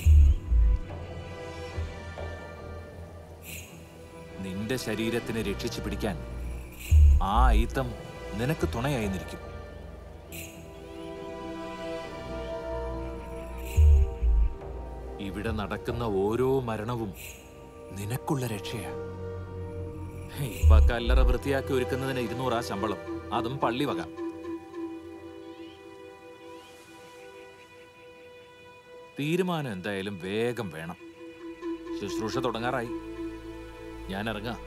നിന്റെ ശരീരത്തിനെ രക്ഷിച്ചു പിടിക്കാൻ ആ അയിത്തം നിനക്ക് തുണയായി നിൽക്കും ഇവിടെ നടക്കുന്ന ഓരോ മരണവും നിനക്കുള്ള രക്ഷയാ ഇപ്പൊ കല്ലറ വൃത്തിയാക്കി ഒരുക്കുന്നതിന് ഇരുന്നൂറാ ശമ്പളം അതും പള്ളി വക തീരുമാനം എന്തായാലും വേഗം വേണം ശുശ്രൂഷ തുടങ്ങാറായി ഞാൻ ഇറങ്ങാം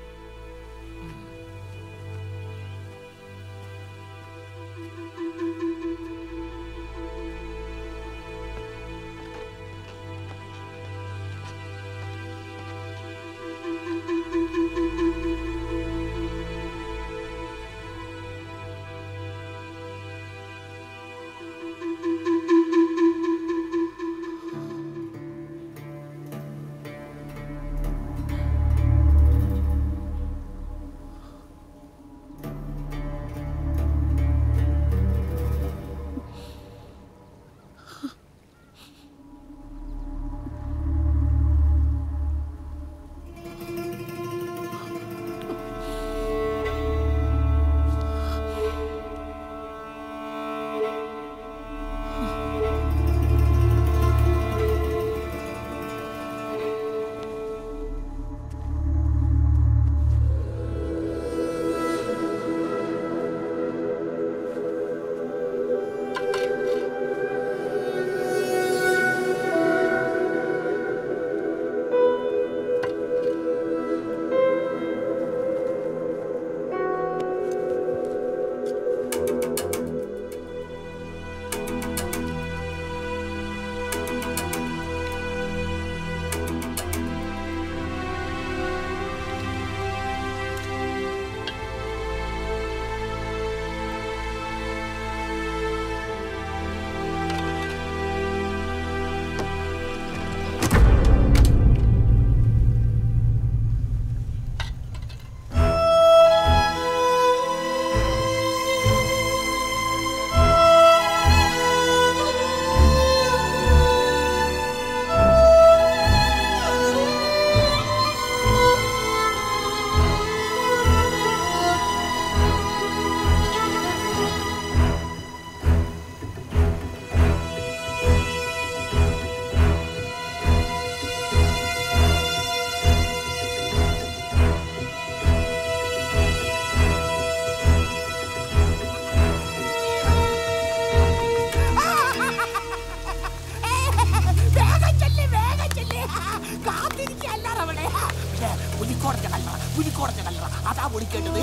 വേഗം ചെല്ല്, വേഗം ചെല്ല്. കാത്തിരിക്കുകയല്ലാതെ അവിടെ. പക്ഷേ, പുലിക്കോടന്റെ കല്ലറ പുലിക്കോടന്റെ കല്ലറ അതാ വിളിക്കേണ്ടത്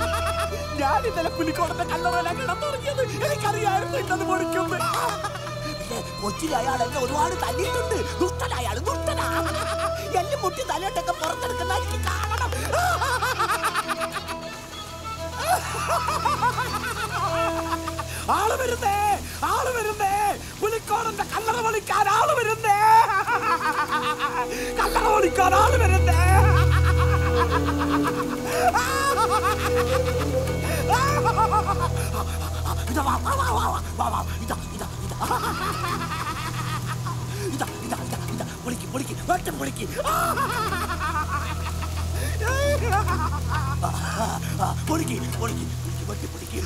ഞാൻ ഇന്നലെ പുലിക്കോടന്റെ കല്ലറയിലാണ് കിടന്നുറങ്ങിയത് എനിക്കറിയായിരുന്നു ഇന്നത് പൊളിക്കുന്നത് കൊച്ചിലെ അയാൾ എന്നെ ഒരുപാട് തല്ലിയിട്ടുണ്ട് ദുഷ്ടനായ അയാൾ ദുഷ്ടനാ എല്ലാം മുട്ടി തലയോട്ടൊക്കെ പുറത്തെടുക്കുന്ന എനിക്ക് കാണണം ആള് വരുന്നേ ആള് വരുന്നേ പുലിക്കോടന്റെ കല്ലറ വിളിക്കാൻ ആള് വരുന്നേ കല്ലറ വിളിക്കാൻ ആള് വരുന്നേ ആ പിടിക്ക് പൊളിക്ക് പൊളിക്ക് വെട്ടി പിടിക്ക്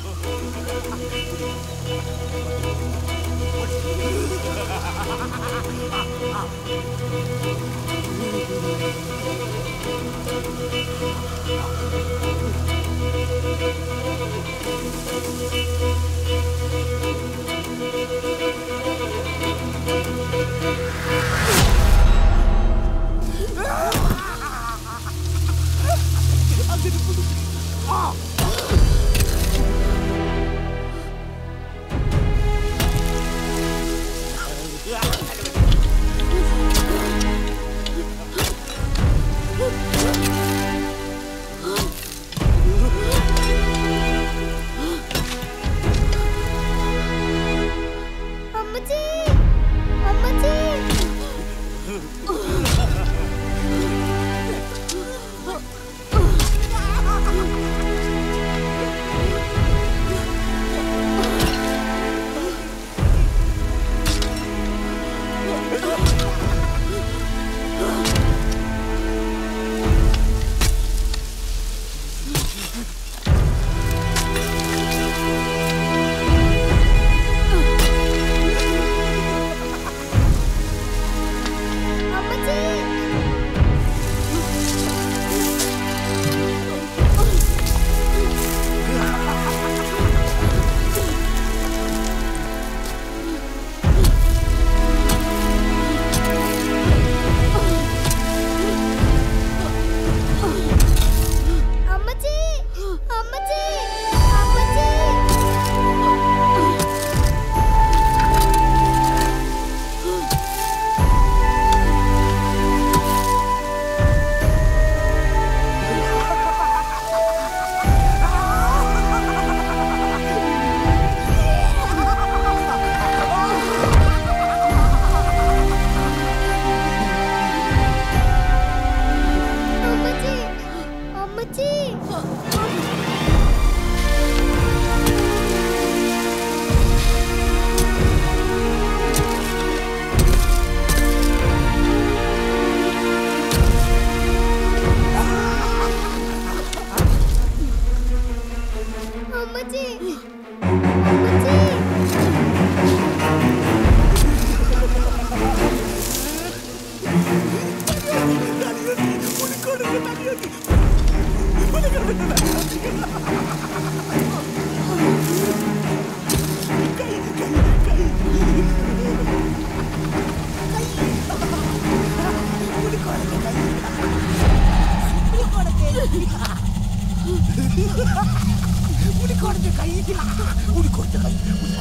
അമ്മച്ചി അമ്മച്ചി അമ്മച്ചി അമ്മച്ചി അമ്മച്ചി അമ്മച്ചി അമ്മച്ചി അമ്മച്ചി അമ്മച്ചി അമ്മച്ചി ഉളിക്കോടത്തെ കൈ ഉളിക്കോടത്തെ കൈ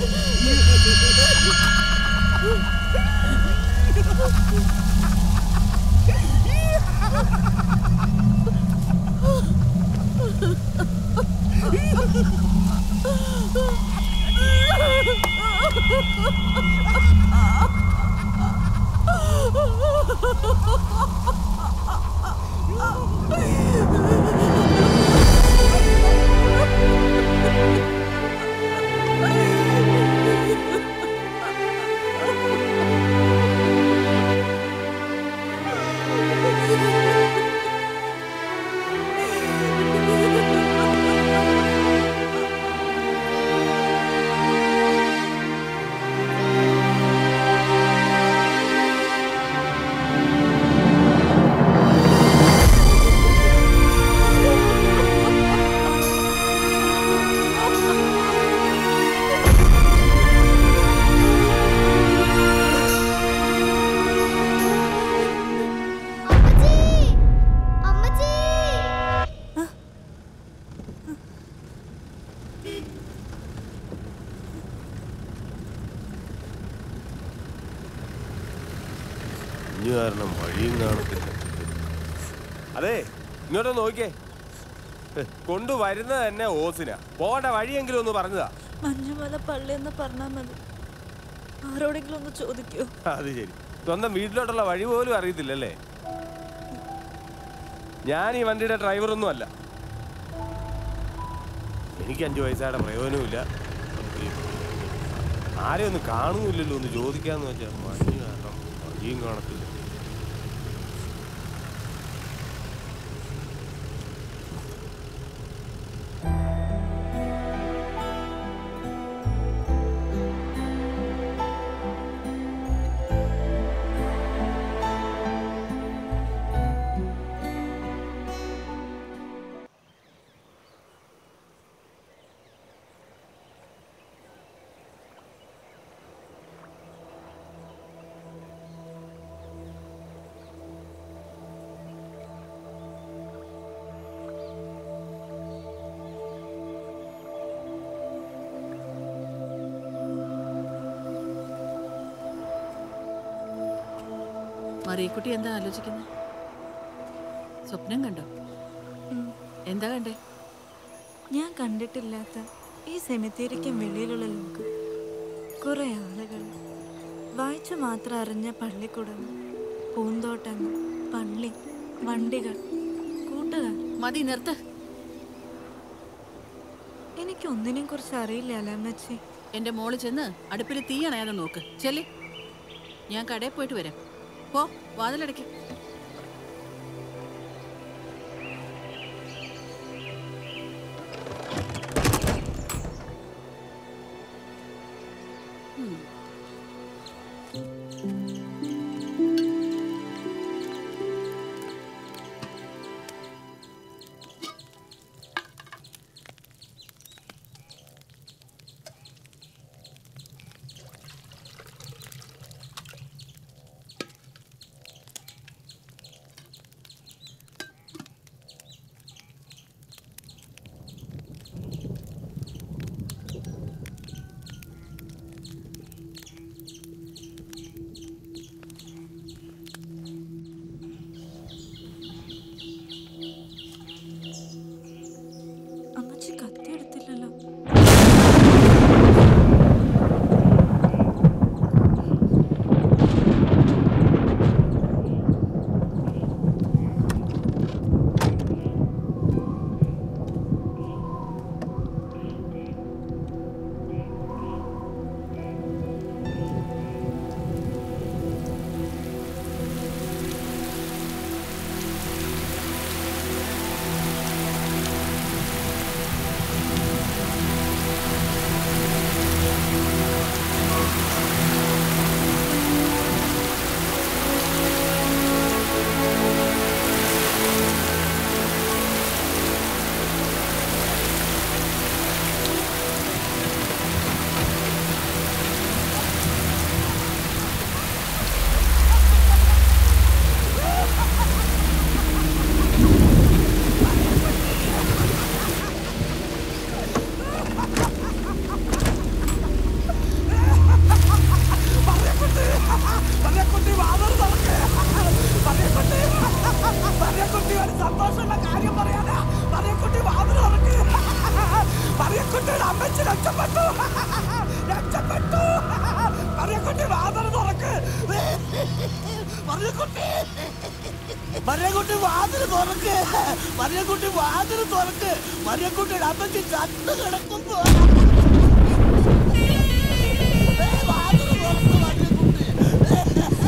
അമ്മച്ചി കുഞ്ഞു കാരണം വഴിയും കാണത്തില്ല അതെ ഇങ്ങോട്ട് നോക്കിയേ ഹ്, കൊണ്ടുവരുന്നത് തന്നെ ഓസിന പോകേണ്ട വഴിയെങ്കിലും ഒന്ന് പറഞ്ഞതാ മഞ്ഞുമല പള്ളി എന്ന് പറഞ്ഞാൽ മതി ആരോടെങ്കിലും ഒന്ന് ചോദിക്കോ അത് ശരി സ്വന്തം വീട്ടിലോട്ടുള്ള വഴി പോലും അറിയത്തില്ലല്ലേ ഞാൻ ഈ വണ്ടിയുടെ ഡ്രൈവറൊന്നും അല്ല എനിക്ക് അഞ്ചു വയസ്സായുടെ പ്രയോജനമില്ല ആരെയും ഒന്ന് കാണുന്നില്ലല്ലോ ഒന്ന് ചോദിക്കാന്ന് വെച്ചാൽ മഞ്ഞ് കാരണം വഴിയും കാണത്തില്ല ശ്രീകുട്ടി എന്താ ആലോചിക്കുന്നത് സ്വപ്നം കണ്ടോ എന്താ കണ്ടേ ഞാൻ കണ്ടിട്ടില്ലാത്ത ഈ സെമിത്തേരിക്കും വെളിയിലുള്ള ലോകം കുറെ ആളുകൾ വായിച്ചു മാത്രം അറിഞ്ഞ പള്ളിക്കുടങ്ങൾ പൂന്തോട്ടങ്ങൾ പള്ളി വണ്ടികൾ കൂട്ടുകാർ മതി നിർത്ത് എനിക്ക് ഒന്നിനെയും കുറിച്ച് അറിയില്ല അല്ലമ്മച്ചി എന്റെ മോള് ചെന്ന് അടുപ്പിൽ തീ അണയാതെ നോക്ക് ചെല്ലി ഞാൻ കടയിൽ പോയിട്ട് വരാം പോ വാതിലടയ്ക്ക് ഉം. അമ്മച്ചി കത്തി എടുത്തില്ലല്ലോ സന്തോഷമുള്ള കാര്യം പറയാനാ പറയക്കുട്ടി വാതിൽ തുറക്ക് പറയക്കുട്ടിയുടെ അമ്മച്ചി രക്ഷപ്പെട്ടു രക്ഷപ്പെട്ടു പറയക്കുട്ടി വാതിൽ തുറക്ക് പറയക്കുട്ടി മറിയക്കുട്ടി വാതിൽ തുറക്ക് മറിയക്കുട്ടി വാതിൽ തുറക്ക് മറിയക്കുട്ടിയുടെ അമ്മച്ചി ചത്തു കിടക്കുന്നു വാതിൽ തുറക്ക് മറിയക്കുട്ടി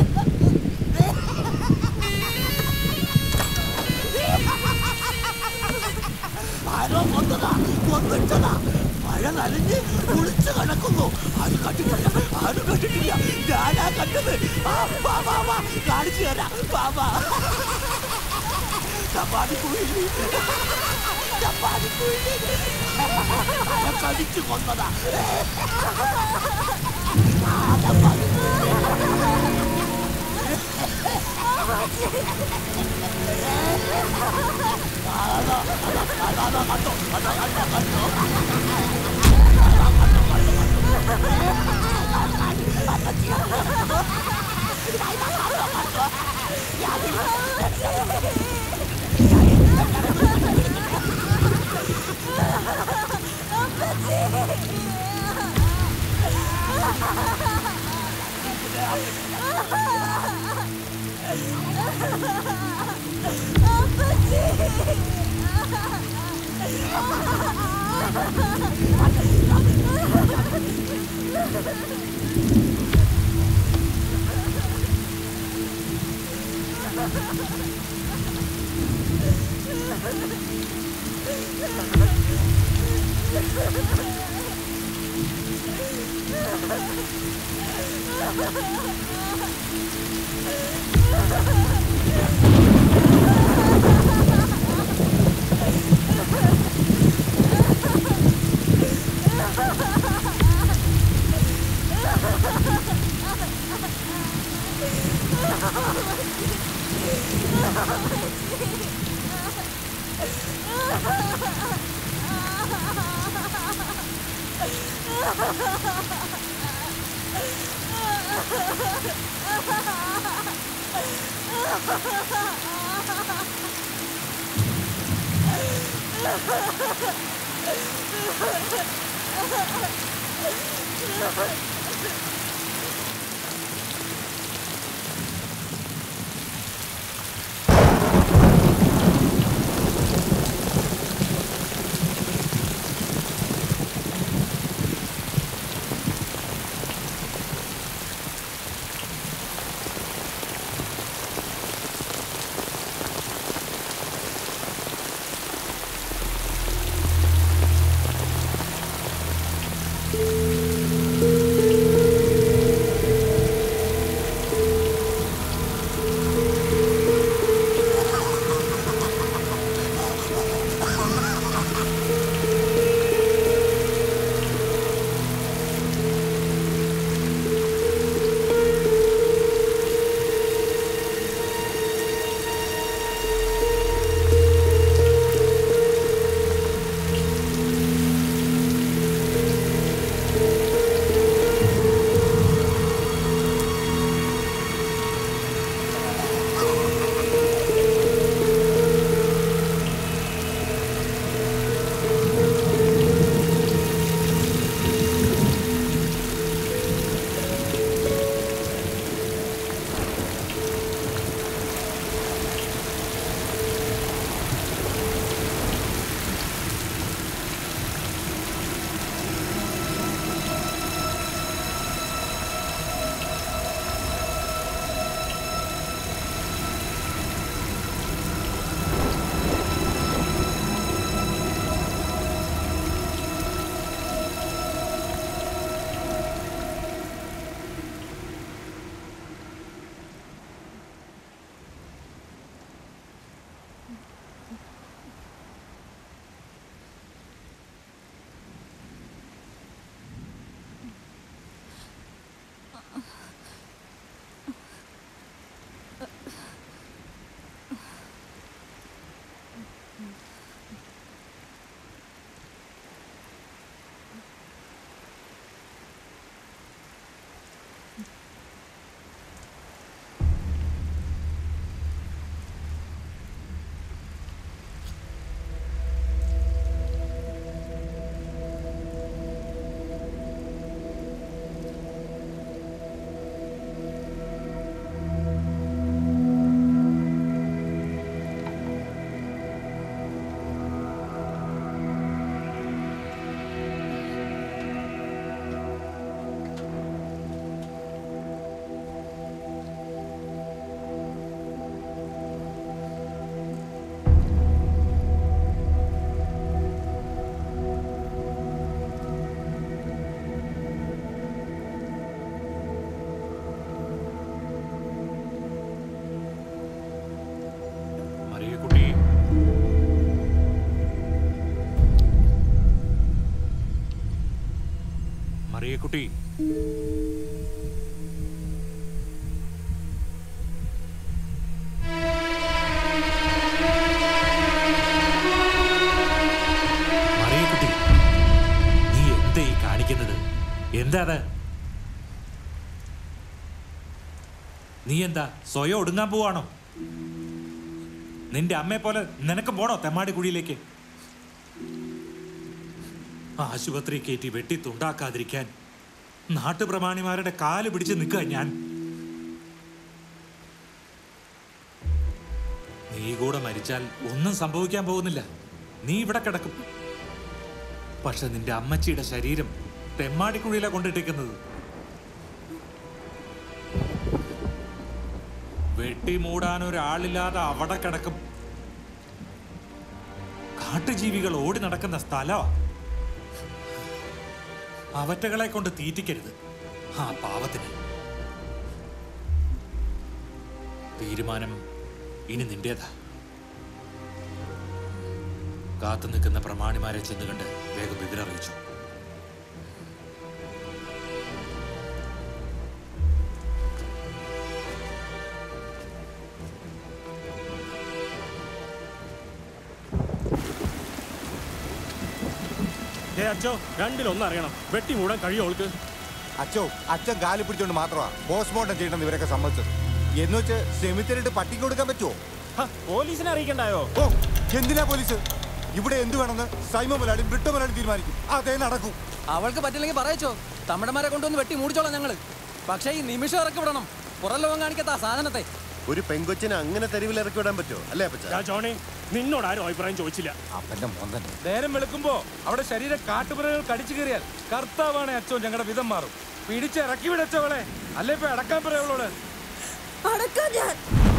ആരോ കൊന്നതാ കൊന്നിട്ടതാ മഴ നനഞ്ഞ് കുളിച്ചു കിടക്കുന്നു ആരും കണ്ടിട്ടില്ല ആരും കണ്ടിട്ടില്ല ഞാനാ കണ്ടത് ആ, വാ, വാ, വാ, കാണിച്ചു തരാം വാ, വാ. ചപ്പാത്തി കുഴിയിൽ ചപ്പാത്തി കുഴിയിൽ മഴ കടിച്ചു കൊന്നതാ ആ, ചപ്പാത്തി Ah! മറിയക്കുട്ടി മറിയക്കുട്ടി മറിയക്കുട്ടി നീ എന്താ ഈ കാണിക്കുന്നത് എന്താ അത് നീ എന്താ സ്വയം ഒടുങ്ങാൻ പോവാണോ നിന്റെ അമ്മയെ പോലെ നിനക്ക് പോണോ തെമ്മാടി കുഴിയിലേക്ക് ആശുപത്രി കയറ്റി വെട്ടി തുണ്ടാക്കാതിരിക്കാൻ നാട്ടുപ്രമാണിമാരുടെ കാല് പിടിച്ച് നിൽക്കുക ഞാൻ നീ കൂടെ മരിച്ചാൽ ഒന്നും സംഭവിക്കാൻ പോകുന്നില്ല നീ ഇവിടെ കിടക്കും പക്ഷെ നിന്റെ അമ്മച്ചിയുടെ ശരീരം തെമ്മാടിക്കുഴിയിലാ കൊണ്ടിട്ടിരിക്കുന്നത് വെട്ടി മൂടാൻ ഒരാളില്ലാതെ അവിടെ കിടക്കും കാട്ടുജീവികൾ ഓടി നടക്കുന്ന സ്ഥലമാ അവറ്റകളെ കൊണ്ട് തീറ്റിക്കരുത് ആ പാവത്തിന് തീരുമാനം ഇനി നിന്റേതാ കാത്തു നിൽക്കുന്ന പ്രമാണിമാരെ ചെന്ന് കണ്ട് വേഗം വിവരറിയിച്ചു ഏ അച്ചോ രണ്ടിലൊന്നും അറിയണം വെട്ടി മൂടാൻ കഴിയോ അവൾക്ക് അച്ചോ അച്ഛൻ കാലി പിടിച്ചോണ്ട് മാത്രമാ പോസ്റ്റ്മോർട്ടം ചെയ്യണമെന്ന് ഇവരൊക്കെ സമ്മതിച്ചത് എന്ന് വെച്ച് സെമിത്തരിട്ട് പട്ടിക്ക് കൊടുക്കാൻ പറ്റുമോ പോലീസിനെ അറിയിക്കണ്ടായോ ഓ എന്തിനാ പോലീസ് ഇവിടെ എന്ത് വേണമെന്ന് സൈമ മുലാളി ബ്രിട്ടോ മുലാളി തീരുമാനിക്കും അതേ നടക്കും അവൾക്ക് പറ്റില്ലെങ്കിൽ പറയച്ചോ തമിഴന്മാരെ കൊണ്ടുവന്ന് വെട്ടി മൂടിച്ചോളാം ഞങ്ങള് പക്ഷേ ഈ നിമിഷം ഇറക്കി വിടണം പുറം ലോകം കാണിക്കാത്ത ആ സാധനത്തെ ഒരു പെങ്കൊച്ചിനെ അങ്ങനെ തെരുവിൽ ഇറക്കി വിടാൻ പറ്റുമോ അല്ലേ അപ്പച്ച ജോണി നിന്നോട് ആരും അഭിപ്രായം ചോദിച്ചില്ല അപ്പന്റെ മോൻ തന്നെ നേരം വെളുക്കുമ്പോ അവിടെ ശരീരം കാട്ടുപുറകൾ കടിച്ചു കയറിയാൽ കർത്താവാണ് അച്ഛൻ ഞങ്ങളുടെ വിധം മാറും പിടിച്ചിറക്കി വിടച്ചവളെ അല്ലേ ഇപ്പൊ അടക്കാൻ പറയവളോട് അടക്കാൻ ഞാൻ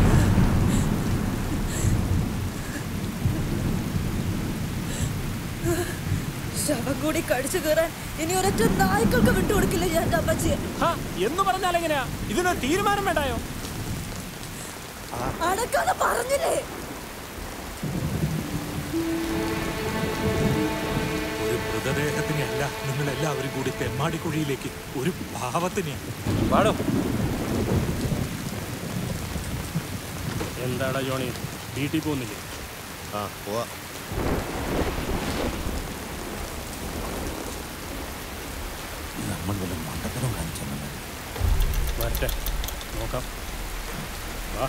ശവം കൂടി കടിച്ചു കയറാൻ ഇനി ഒരൊറ്റ നായ്ക്കൾക്ക് വിട്ടുകൊടുക്കില്ല ഞാൻ എൻ്റെ അമ്മച്ചിയെ എന്ന് പറഞ്ഞാൽ എങ്ങനെയാ ഇതിനൊരു തീരുമാനം വേണ്ടായോ അടക്കാതെ പറഞ്ഞില്ലേ ഒരു മൃതദേഹത്തിനെ അല്ല നിങ്ങൾ എല്ലാവരും കൂടി തെമ്മാടിക്കുഴിയിലേക്ക് ഒരു ഭാവത്തിനെ പാടോ എന്താടാ ജോണി വീട്ടിൽ പോകുന്നില്ലേ ആ പോവാ നമ്മൾ വല്ല മണ്ടത്തരം കാണിച്ചു വരട്ടെ നോക്കാം വാ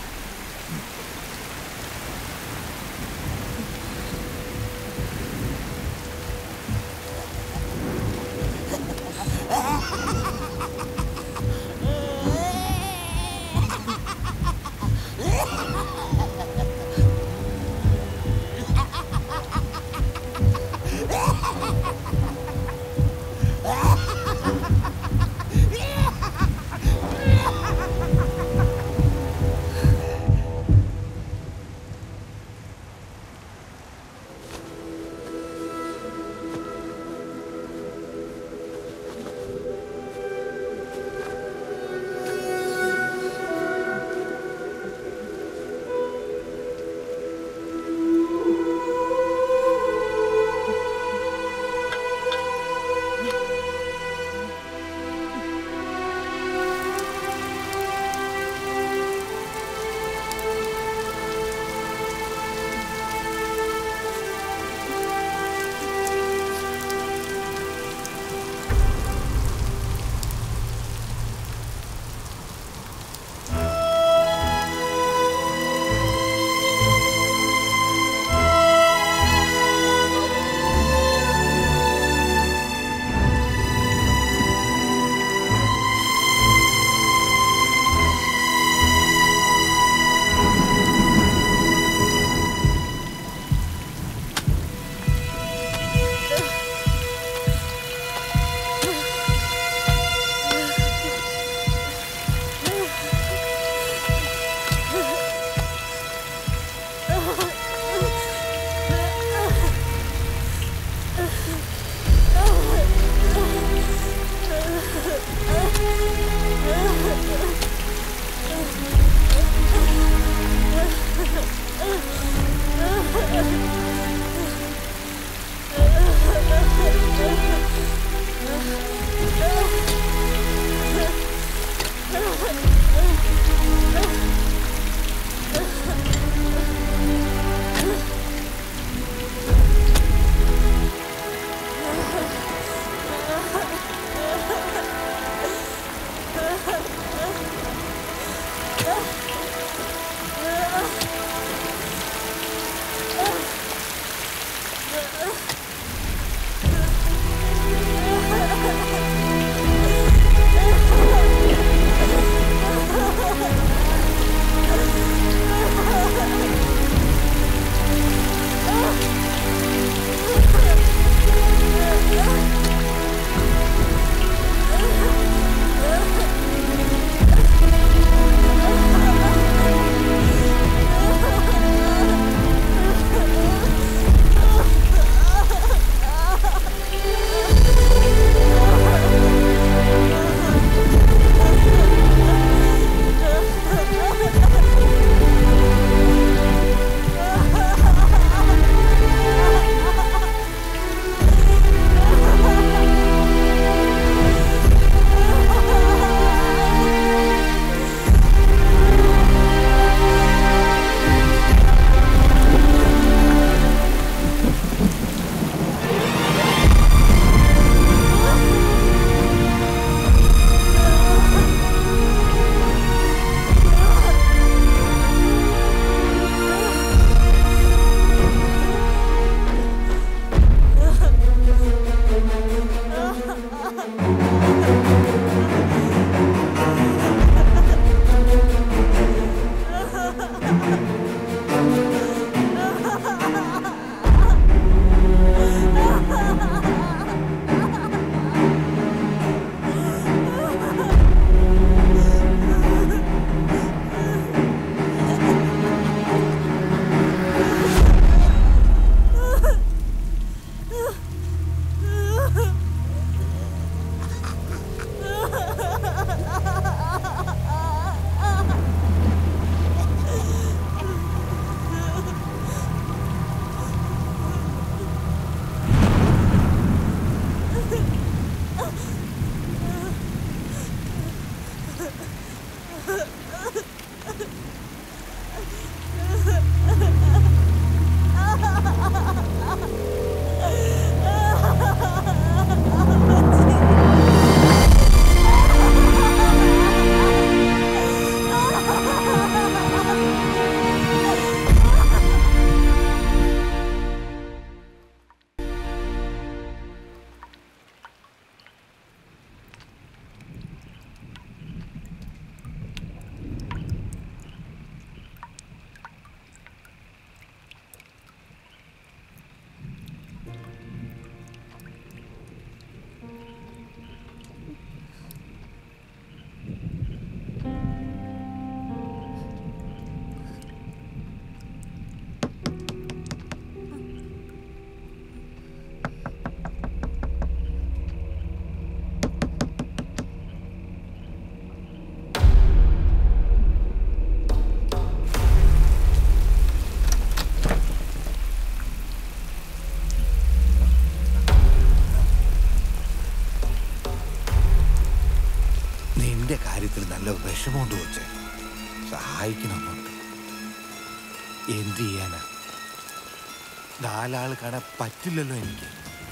കാര്യത്തിൽ നല്ല വിഷമമുണ്ട് കൊച്ചെ സഹായിക്കണമെന്നുണ്ട് എന്ത് ചെയ്യാനാ നാലാൾ കാണാൻ പറ്റില്ലല്ലോ എനിക്ക്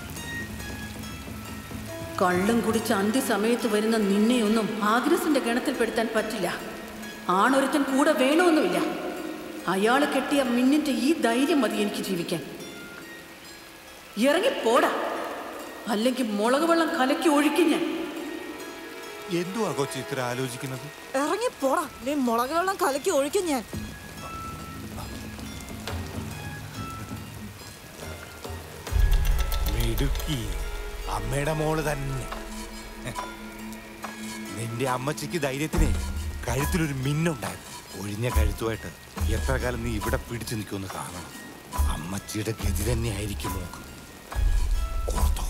കള്ളും കുടിച്ച് അന്ത്യസമയത്ത് വരുന്ന നിന്നെയൊന്നും ആഗ്രസിന്റെ ഗണത്തിൽപ്പെടുത്താൻ പറ്റില്ല ആണൊരുത്തൻ കൂടെ വേണമെന്നുമില്ല അയാള് കെട്ടിയ മിന്നിന്റെ ഈ ധൈര്യം മതി എനിക്ക് ജീവിക്കാൻ ഇറങ്ങി പോടാ അല്ലെങ്കിൽ മുളക് വെള്ളം കലക്കി ഒഴിക്കും ഞാൻ എന്തുവാ കൊച്ചി ഇത്ര ആലോചിക്കുന്നത് ഇറങ്ങി പോടാ നീ മുളക് വെള്ളം കലക്കി ഒഴിക്കും ഞാൻ മിടുക്കി അമ്മയുടെ മോള് തന്നെ നിന്റെ അമ്മച്ചിക്ക് ധൈര്യത്തിന് കഴുത്തിലൊരു മിന്നുണ്ടായിരുന്നു ഒഴിഞ്ഞ കഴുത്തുമായിട്ട് എത്ര കാലം നീ ഇവിടെ പിടിച്ചു നിൽക്കുമെന്ന് കാണണം അമ്മച്ചിയുടെ ഗതി തന്നെ ആയിരിക്കും നോക്ക് ഓർത്തോ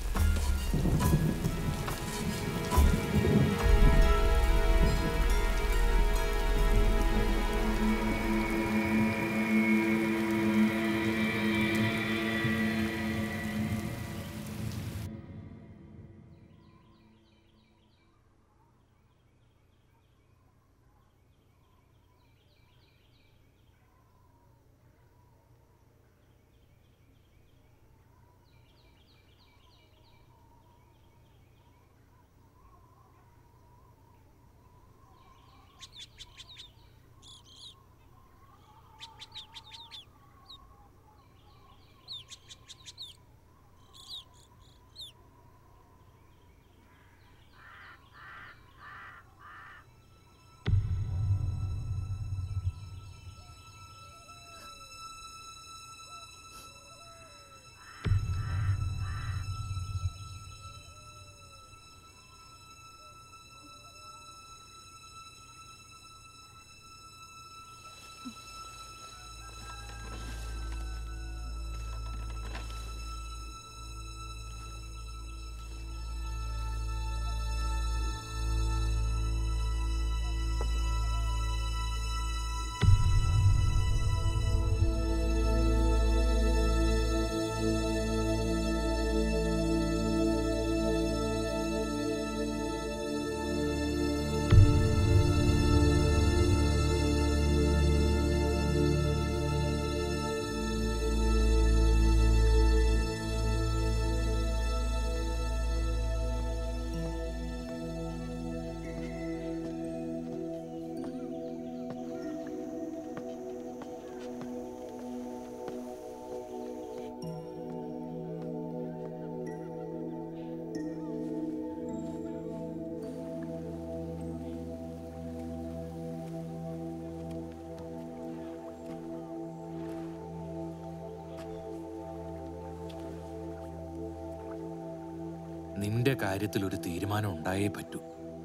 നിന്റെ കാര്യത്തിൽ ഒരു തീരുമാനം ഉണ്ടായേ പറ്റൂ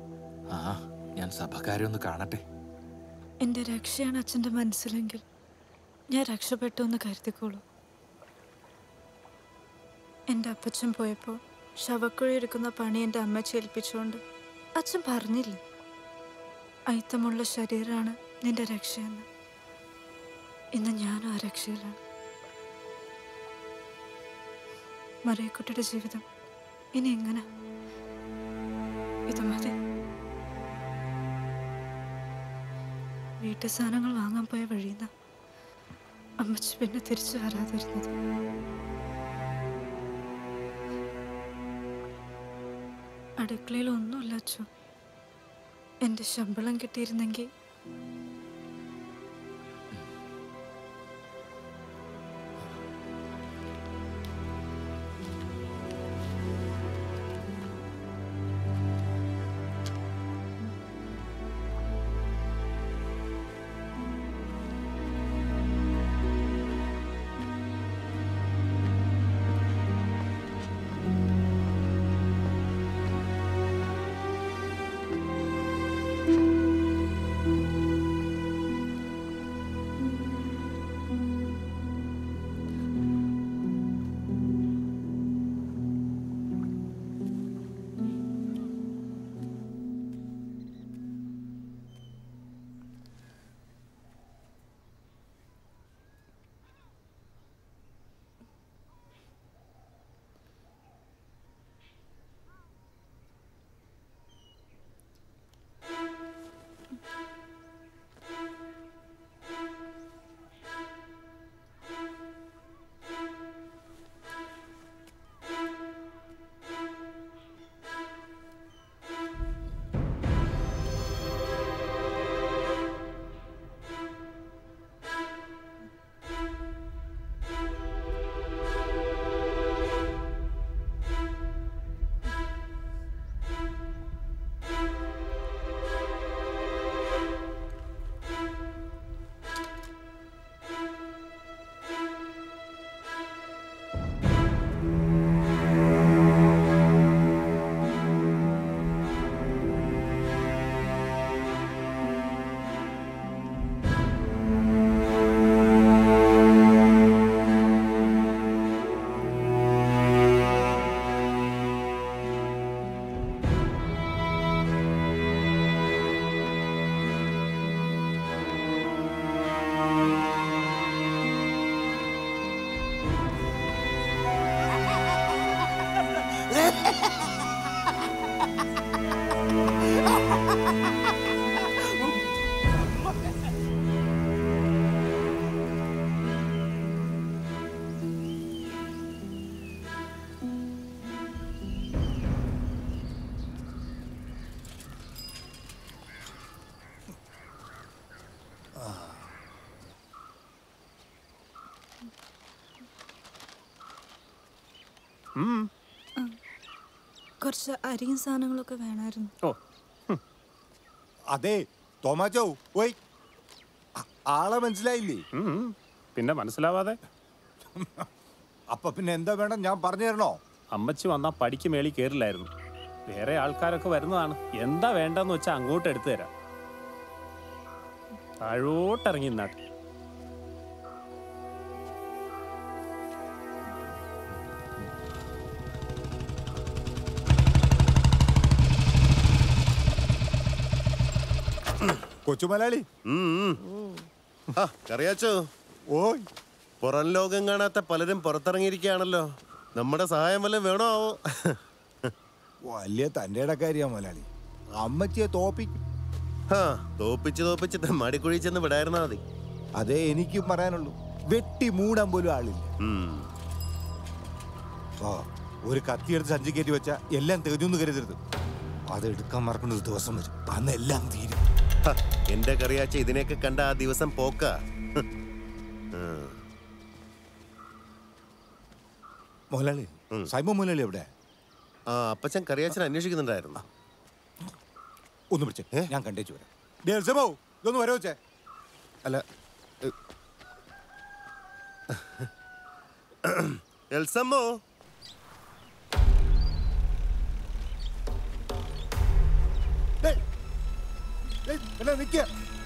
ആ ഞാൻ സഭക്കാരെ ഒന്ന് കാണട്ടെ എൻ്റെ രക്ഷയാണ് അച്ഛൻ്റെ മനസ്സിലെങ്കിൽ ഞാൻ രക്ഷപ്പെട്ടു എന്ന് കരുതിക്കോളൂ എൻ്റെ അപ്പച്ചൻ പോയപ്പോൾ ശവക്കുഴി എടുക്കുന്ന പണി എൻ്റെ അമ്മച്ചി ഏൽപ്പിച്ചുകൊണ്ട് അച്ഛൻ പറഞ്ഞില്ല അയിത്തമുള്ള ശരീരമാണ് നിന്റെ രക്ഷയെന്ന് ഇന്ന് ഞാനും ആ രക്ഷയിലാണ് മറിയക്കുട്ടിയുടെ ജീവിതം ഇനി എങ്ങനെ ഇത് മതി വീട്ടു സാധനങ്ങൾ വാങ്ങാൻ പോയ വഴിയുന്ന അമ്മച്ചി പിന്നെ തിരിച്ചു വരാതിരുന്നത് അടുക്കളയിൽ ഒന്നുമില്ല അച്ചു എൻ്റെ ശമ്പളം കിട്ടിയിരുന്നെങ്കിൽ കുറച്ച് അരിയും സാധനങ്ങളൊക്കെ വേണമായിരുന്നു ഓ അതെ തോമാച്ചോ ഓയ് ആ- ആളെ മനസ്സിലായില്ലേ പിന്നെ മനസ്സിലാവാതെ അപ്പൊ പിന്നെ എന്താ വേണം ഞാൻ പറഞ്ഞു തരണോ അമ്മച്ചി വന്നാ പടിക്ക് മേളിൽ കയറില്ലായിരുന്നു വേറെ ആൾക്കാരൊക്കെ വരുന്നതാണ് എന്താ വേണ്ടെന്ന് വെച്ചാൽ അങ്ങോട്ട് എടുത്തു തരാം താഴോട്ടിറങ്ങി നാട്ട് കൊച്ചുമലയാളി ആ കറിയാച്ചോ ഓയ് പുറം ലോകം കാണാത്ത പലരും പുറത്തിറങ്ങിയിരിക്കുകയാണല്ലോ നമ്മുടെ സഹായം വല്ലതും വേണോ ആവോ വലിയ തന്റെ ഇടക്കാരിയാ മുതലാളി അമ്മച്ചിയെ തോപ്പിക്കും ഹാ തോപ്പിച്ച് തോപ്പിച്ച് തെമ്മാടിക്കുഴി ചെന്ന് വിടായിരുന്നാ മതി അതേ എനിക്കും പറയാനുള്ളൂ വെട്ടി മൂടാൻ പോലും ആളില്ല ഓ ഒരു കത്തിയെടുത്ത് സഞ്ചി കയറ്റി വെച്ചാ എല്ലാം തികഞ്ഞൊന്നും കരുതരുത് അത് എടുക്കാൻ മറക്കുന്ന ഒരു ദിവസം വരും അന്ന് എല്ലാം തീരും ഹ, എന്റെ കറിയാച്ച ഇതിനെയൊക്കെ കണ്ട ആ ദിവസം പോക്ക മുതലാളി സൈമ മുതലാളി എവിടെ ആ അപ്പച്ചൻ കറിയാച്ചൻ അന്വേഷിക്കുന്നുണ്ടായിരുന്നു ഒന്ന് പിടിച്ചേ ഞാൻ കണ്ടേച്ചു വരാം ഡേ, എൽസമ്മോ, ഇതൊന്ന് വരോ ചേ അല്ല എൽസമ്മോ നിക്ക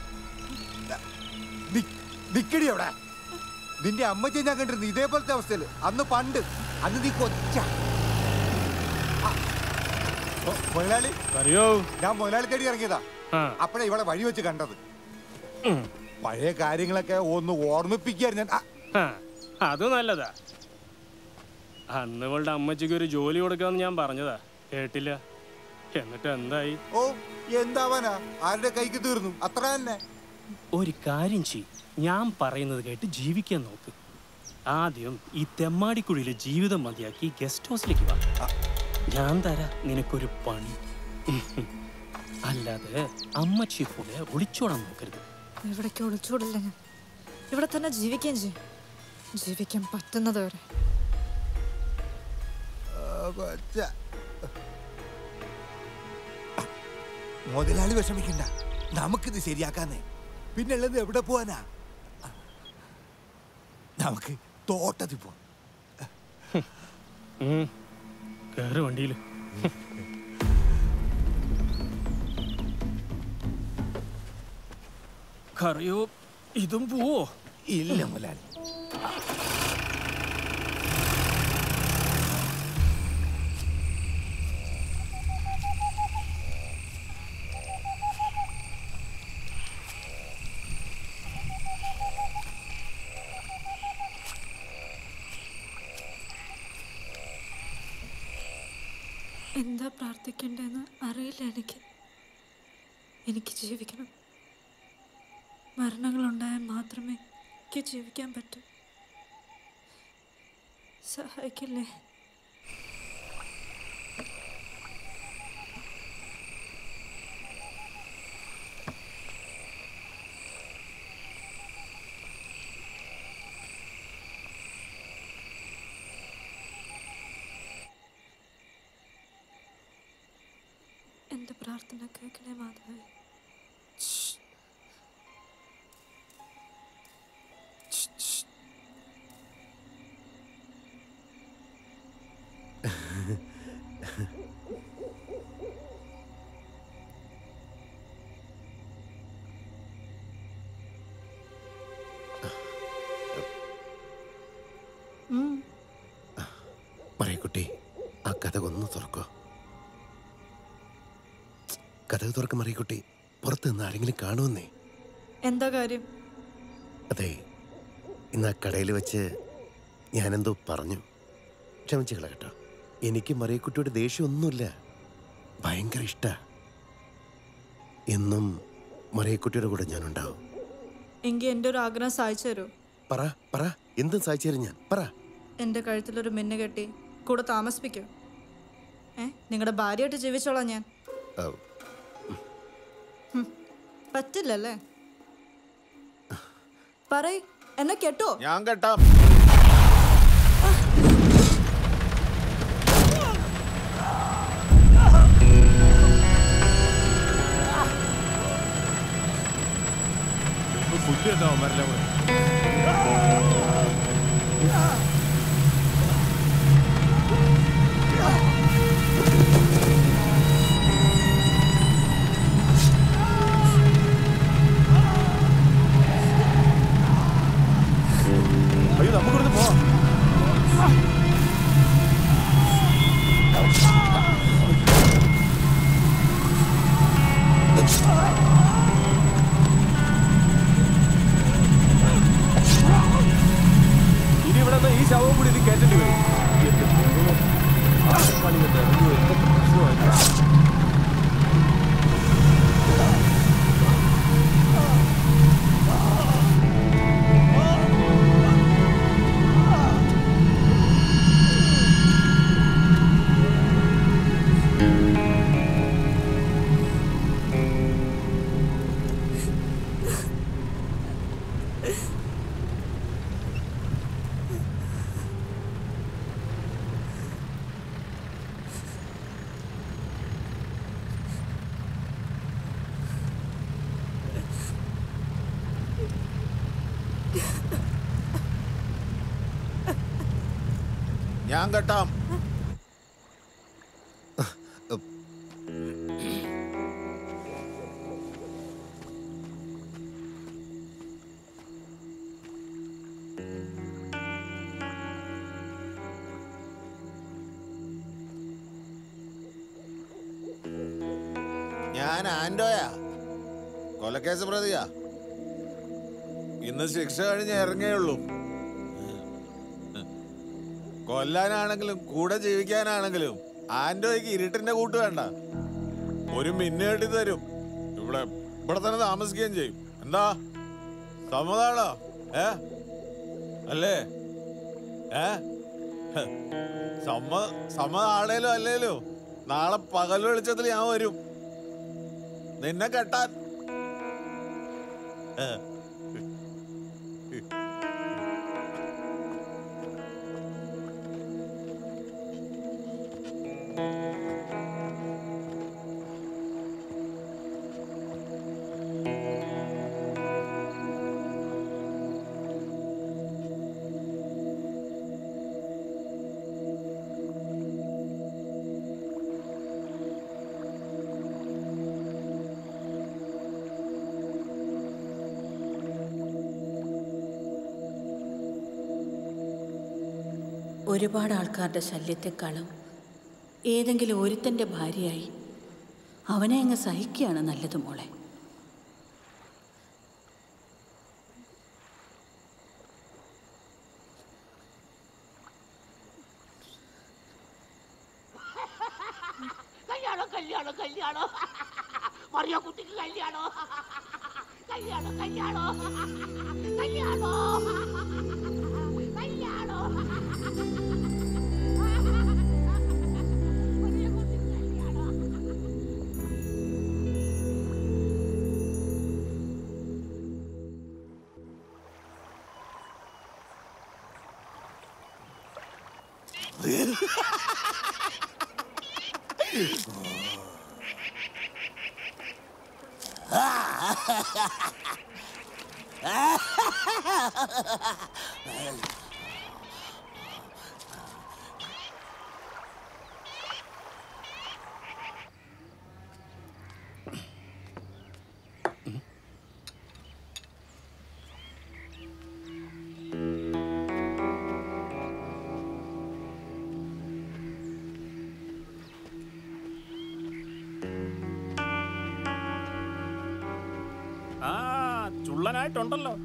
നിക്കടി അവിടെ നിന്റെ അമ്മച്ചെ ഞാൻ കണ്ടിരുന്നു ഇതേപോലത്തെ അവസ്ഥയില് അന്ന് പണ്ട് അന്ന് നീ കൊച്ച ആ. ഓ, മുതലാളി അറിയോ ഞാൻ മുതലാളി തേടി ഇറങ്ങിയതാ ആ. അപ്പഴാ ഇവിടെ വഴി വെച്ച് കണ്ടത് പഴയ കാര്യങ്ങളൊക്കെ ഒന്ന് ഓർമ്മിപ്പിക്കാൻ ഞാൻ ആ, ആ, അത് നല്ലതാ അന്ന് ഇവളുടെ അമ്മച്ചിക്ക് ഒരു ജോലി കൊടുക്കാമെന്ന് ഞാൻ പറഞ്ഞതാ കേട്ടില്ല എന്നിട്ട് എന്തായി ഓ എന്താവാനാ ആരുടെ കൈക്ക് തീർന്നു അത്ര തന്നെ ഒരു കാര്യം ചെയ് ഞാൻ പറയുന്നത് കേട്ട് ജീവിക്കാൻ നോക്ക് ആദ്യം ഈ തെമ്മാടിക്കുഴിയിലെ ജീവിതം മതിയാക്കി ഗസ്റ്റ് ഹൗസിലേക്ക് വാ ഞാൻ തരാ നിനക്കൊരു പണി അല്ലാതെ അമ്മച്ചിയെ കൂടെ ഒളിച്ചോടാൻ നോക്കരുത് ഇവിടേക്ക് ഒളിച്ചോടില്ല ഞാൻ ഇവിടെ തന്നെ ജീവിക്കുകയും ചെയ്യും ജീവിക്കാൻ പറ്റുന്നത് വരെ കൊച്ച മുതലാളി വിഷമിക്കണ്ട നമുക്കിത് ശരിയാക്കാന്നേ പിന്നെ ഉള്ളത് എവിടെ പോവാനാ നമുക്ക് തോട്ടത്തിൽ പോവാം ഉം. കേറ് വണ്ടിയിൽ കറിയോ ഇതും പോവോ ഇല്ല മുതലാളി എന്താ പ്രാർത്ഥിക്കേണ്ടതെന്ന് അറിയില്ല എനിക്ക് എനിക്ക് ജീവിക്കണം മരണങ്ങളുണ്ടായാൽ മാത്രമേ എനിക്ക് ജീവിക്കാൻ പറ്റൂ സഹായിക്കില്ലേ എൻ്റെ പ്രാർത്ഥന കേൾക്കണേ മാതാവേ മറിയക്കുട്ടി ആ കഥ ഒന്ന് തുറക്കോ കഥ തുറക്ക മറിയക്കുട്ടി പുറത്ത് നിന്ന് ആരെങ്കിലും കാണുമെന്നേ എന്താ കാര്യം അതെ ഇന്ന് ആ കടയിൽ വെച്ച് ഞാനെന്തോ പറഞ്ഞു ക്ഷമിച്ചു കേട്ടോ എനിക്ക് മറിയക്കുട്ടിയോട് ദേഷ്യമൊന്നുമില്ല ഭയങ്കര ഇഷ്ട എന്നും മറിയക്കുട്ടിയുടെ കൂടെ ഞാനുണ്ടാവും എങ്കിൽ എൻ്റെ ഒരു ആഗ്രഹം സാധിച്ചു തരൂ പറ പറ എന്തും സാധിച്ചു തരും ഞാൻ പറ എൻ്റെ കഴുത്തിലൊരു മിന്നു കെട്ടി കൂടെ താമസിപ്പിക്കൂ ഏ നിങ്ങളുടെ ഭാര്യയായിട്ട് ജീവിച്ചോളാം ഞാൻ ഓ, പറ്റില്ലല്ലേ പറയ് എന്നെ കെട്ടോ ഞാൻ കേട്ടാം വരുന്നോ മരണം അയ്യോ നമുക്കിവിടുന്ന് പോവാം ഇനി ഇവിടെ നിന്ന് ഈ ശവം കൂടി ഇത് കയറ്റേണ്ടി വരും എന്റെ ദൈവമേ. ആ കളി കണ്ട് ഇറങ്ങി വരുമ്പോ പ്രശ്നമായി. ഞാൻ കെട്ടാം ഞാൻ ആൻഡോയാ കൊലക്കേസ് പ്രതിയാ ഇന്ന് ശിക്ഷ കഴിഞ്ഞ് ഇറങ്ങേയുള്ളൂ കൊല്ലാനാണെങ്കിലും കൂടെ ജീവിക്കാനാണെങ്കിലും ആൻഡോയ്ക്ക് ഇരുട്ടിന്റെ കൂട്ട് വേണ്ട ഒരു മിന്നു കെട്ടി തരും ഇവിടെ ഇവിടെ തന്നെ താമസിക്കുകയും ചെയ്യും എന്താ സമ്മതാണോ ഏ അല്ലേ ഏ ഹ്. സമ്മ സമ്മതാണേലും അല്ലേലും നാളെ പകൽ വെളിച്ചത്തിൽ ഞാൻ വരും നിന്നെ കെട്ടാൻ ഏ. ഒരുപാട് ആൾക്കാരുടെ ശല്യത്തെക്കാളും ഏതെങ്കിലും ഒരുത്തൻ്റെ ഭാര്യയായി അവനെ അങ്ങ് സഹിക്കുകയാണ് നല്ലത് മോളെ കല്യാണം കല്യാണം കല്യാണം മറിയ കുട്ടിക്ക് കല്യാണം കല്യാണം കല്യാണം കല്യാണം കല്യാണം ആ ചുള്ളനായിട്ടുണ്ടല്ലോ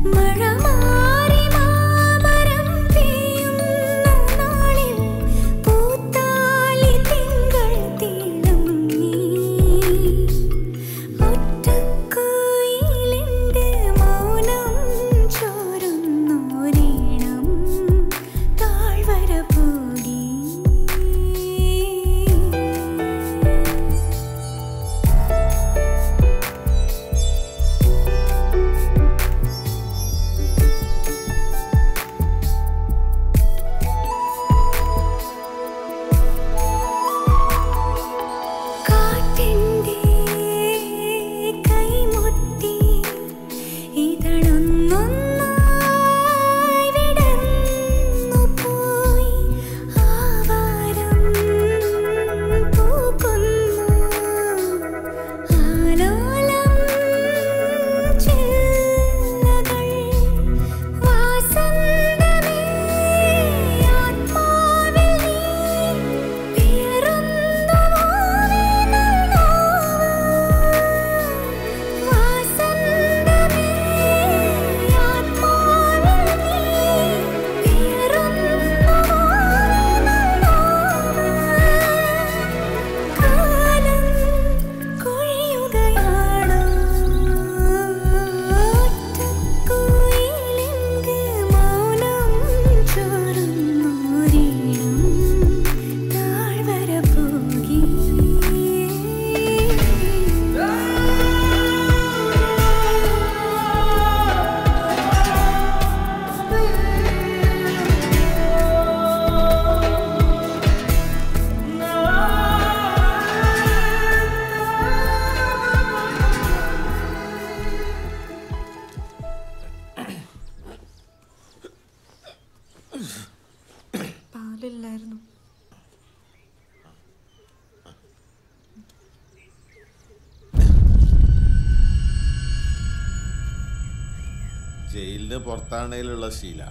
മഴ മാറി മാമരം പെയ്യുന്ന നാളിൽ പൂത്താലി തിങ്കൾ തിളങ്ങി ഒറ്റക്കുയിലിൻ്റെ മൗനം ചോരുന്നോരീണം താഴ്വര പോകി കാറ്റിൻ്റെ കൈമുട്ടി ഇതളൊന്നൊന്നായി വിടർന്നു പോയി ആവാരം പൂക്കുന്നു ആലോലം ചില്ലകൾ വാസന്തമേ ആത്മാവിൽ നീ താഴ്വര പോകി പാലില്ലായിരുന്നു ജയിലിന് പുറത്താണേലുള്ള ശീല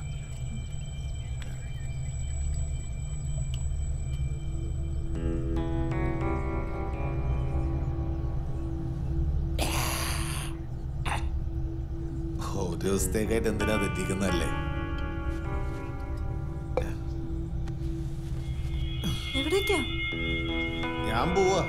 ഒരു ദിവസത്തേക്കായിട്ട് എന്തിനാ തെറ്റിക്കുന്നല്ലേ എവിടേക്കാ ഞാൻ പോവാ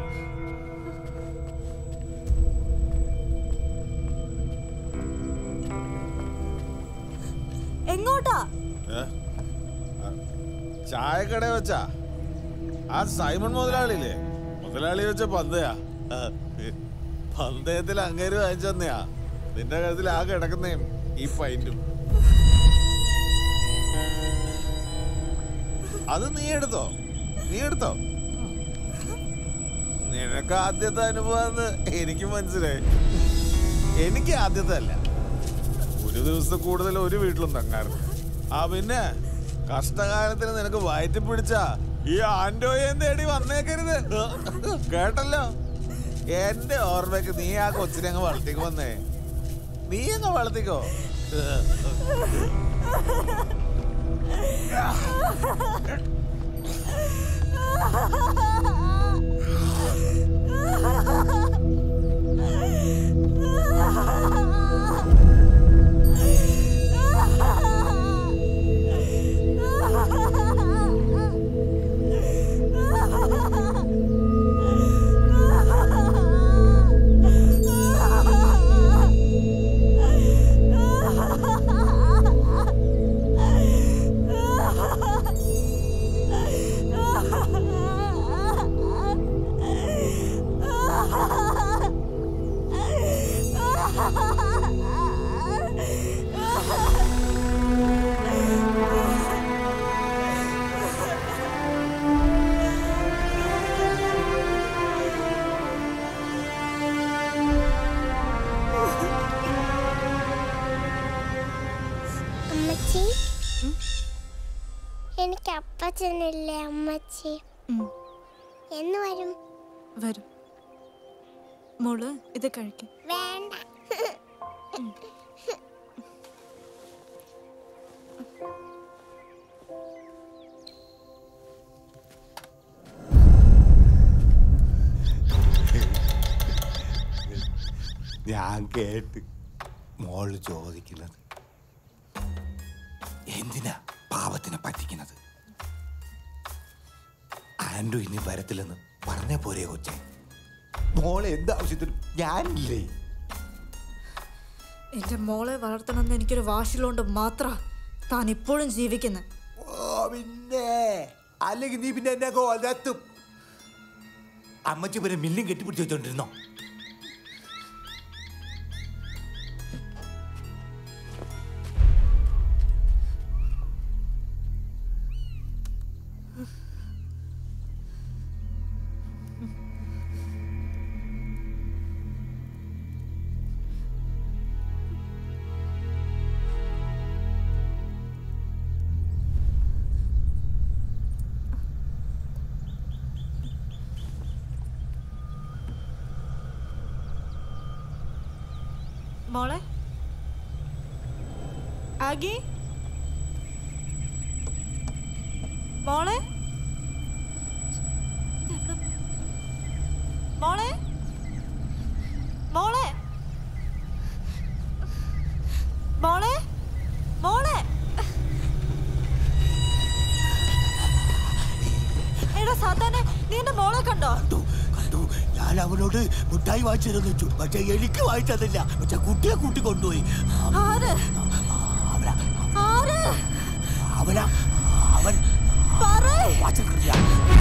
എങ്ങോട്ടാ ഏ? ആ, ചായക്കട വെച്ചാ ആ സൈമൺ മുതലാളിയില്ലേ മുതലാളി വെച്ച പന്തയാ ആ, പന്തയത്തിൽ അങ്ങേര് വാങ്ങിച്ചു തന്നെയാ നിന്റെ കഴുത്തിൽ ആ കിടക്കുന്നേ ഈ പൈന്റും അത് നീ എടുത്തോ നീ എടുത്തോ നിനക്ക് ആദ്യത്തെ അനുഭവം എനിക്ക് മനസ്സിലായി എനിക്ക് ആദ്യത്തെ അല്ല ഒരു ദിവസം കൂടുതൽ ഒരു വീട്ടിലും തങ്ങാറുണ്ട് ആ പിന്നെ കഷ്ടകാലത്തിന് നിനക്ക് വയറ്റി പിടിച്ച ഈ ആൻഡോയെ തേടി വന്നേക്കരുത് കേട്ടല്ലോ എന്റെ ഓർമ്മയ്ക്ക് നീ ആ കൊച്ചിനെ അങ്ങ് വളർത്തിക്ക് വന്നേ നീ അങ്ങ് വളർത്തിക്കോ അമ്മച്ചി എനിക്ക് അപ്പച്ചനില്ലേ അമ്മച്ചി എന്ന് വരും വരും മോള് ഇത് കഴിക്കും വേണ്ട ഞാൻ കേട്ട് മോള് ചോദിക്കുന്നത് എന്തിനാ പാവത്തിനെ പറ്റിക്കുന്നത് ആൻഡു ഇനി വരത്തില്ലെന്ന് പറഞ്ഞ പോരെ കൊച്ചെ മോളെ എന്താവശ്യത്തിനും ഞാനില്ലേ എന്റെ മോളെ വളർത്തണമെന്ന് എനിക്കൊരു വാശിയുള്ളതുകൊണ്ട് മാത്രം താൻ ഇപ്പോഴും ജീവിക്കുന്നത് ഓ പിന്നെ അല്ലെങ്കിൽ നീ പിന്നെ എന്നെ കൊലത്തും അമ്മച്ചി പിന്നെ മില്ലും കെട്ടിപ്പിടിച്ച് വെച്ചോണ്ടിരുന്നോ മോളെ ആഗി മോളെ മോളെ മോളെ മോളെ മോളെ എടാ സാത്താനെ നീ എന്റെ മോളെ കണ്ടോ കണ്ടു ഞാൻ അവനോട് മുട്ടായി വാങ്ങിച്ചിരുന്നു വെച്ചു പക്ഷെ എനിക്ക് വാങ്ങിച്ചതില്ല പക്ഷെ കുട്ടിയെ കൂട്ടി കൊണ്ടുപോയി ആര് അവനാ ആര് അവനാ അവൻ പറ വാങ്ങിച്ചിട്ടില്ല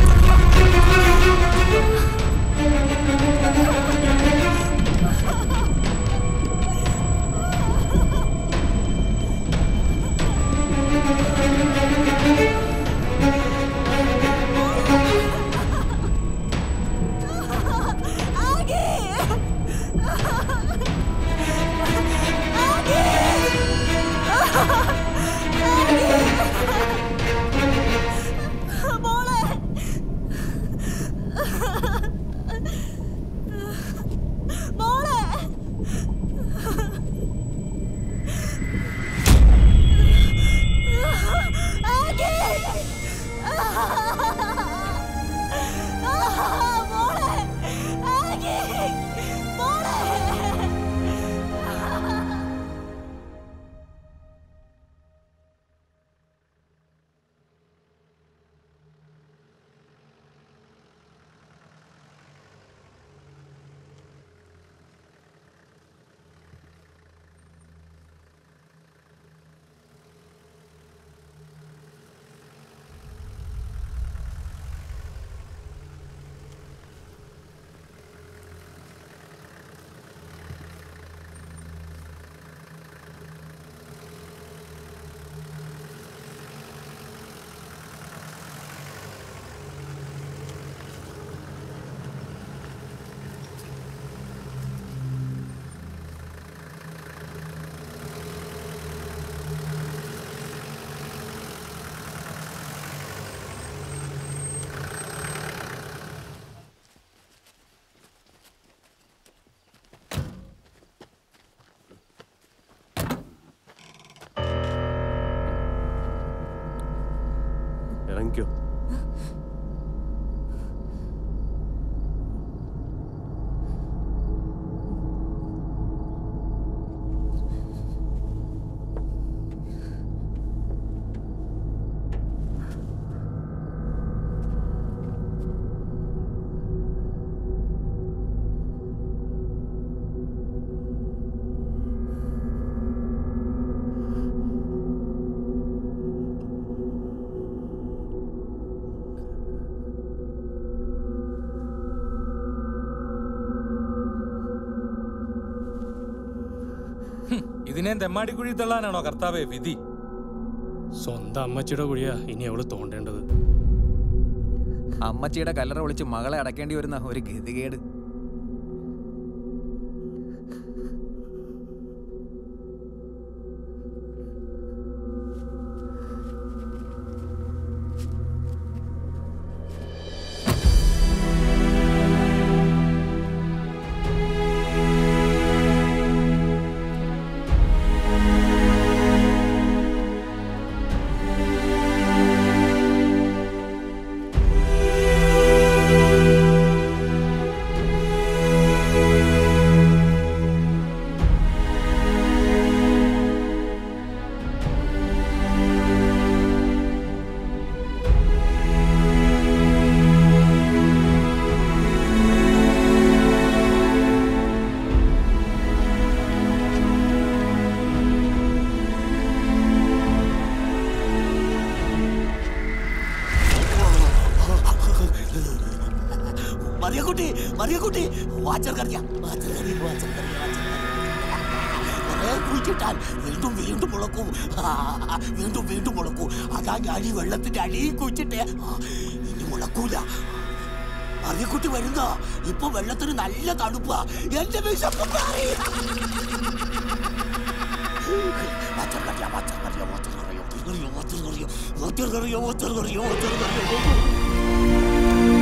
മോളെ മോളെ ആഗി! മോളെ ആഗി! മോളെ ഇറങ്ങിക്കോ ഇതിനെ തെമ്മാടിക്കുഴി തള്ളാനാണോ കർത്താവേ വിധി സ്വന്തം അമ്മച്ചിയുടെ കുഴിയാ ഇനി അവള് തോണ്ടേണ്ടത് അമ്മച്ചിയുടെ കല്ലറ വിളിച്ച് മകളെ അടക്കേണ്ടി വരുന്ന ഒരു ഗതികേട് ആ മറിയക്കുട്ടി വാച്ചർ കറിയ വാച്ചർ കറി വാച്ചർ കറി കുറെ കുഴിച്ചിട്ടാൽ വീണ്ടും വീണ്ടും മുളക്കും ആ, വീണ്ടും വീണ്ടും മുളക്കും അതാ ഞാൻ ഈ വെള്ളത്തിന്റെ അടിയിൽ കുഴിച്ചിട്ടേ ആ, ഇനി മുളക്കൂല മറിയക്കുട്ടി വരുന്ന ഇപ്പൊ വെള്ളത്തിന് നല്ല തണുപ്പാ എന്റെ വിശപ്പ് മാറി watcher Kariya watcher Kariya watcher കറിയോ വാച്ചർ കറിയോ വാച്ചർ കറിയോ വാച്ചർ കറിയോ വാച്ചർ കറിയോ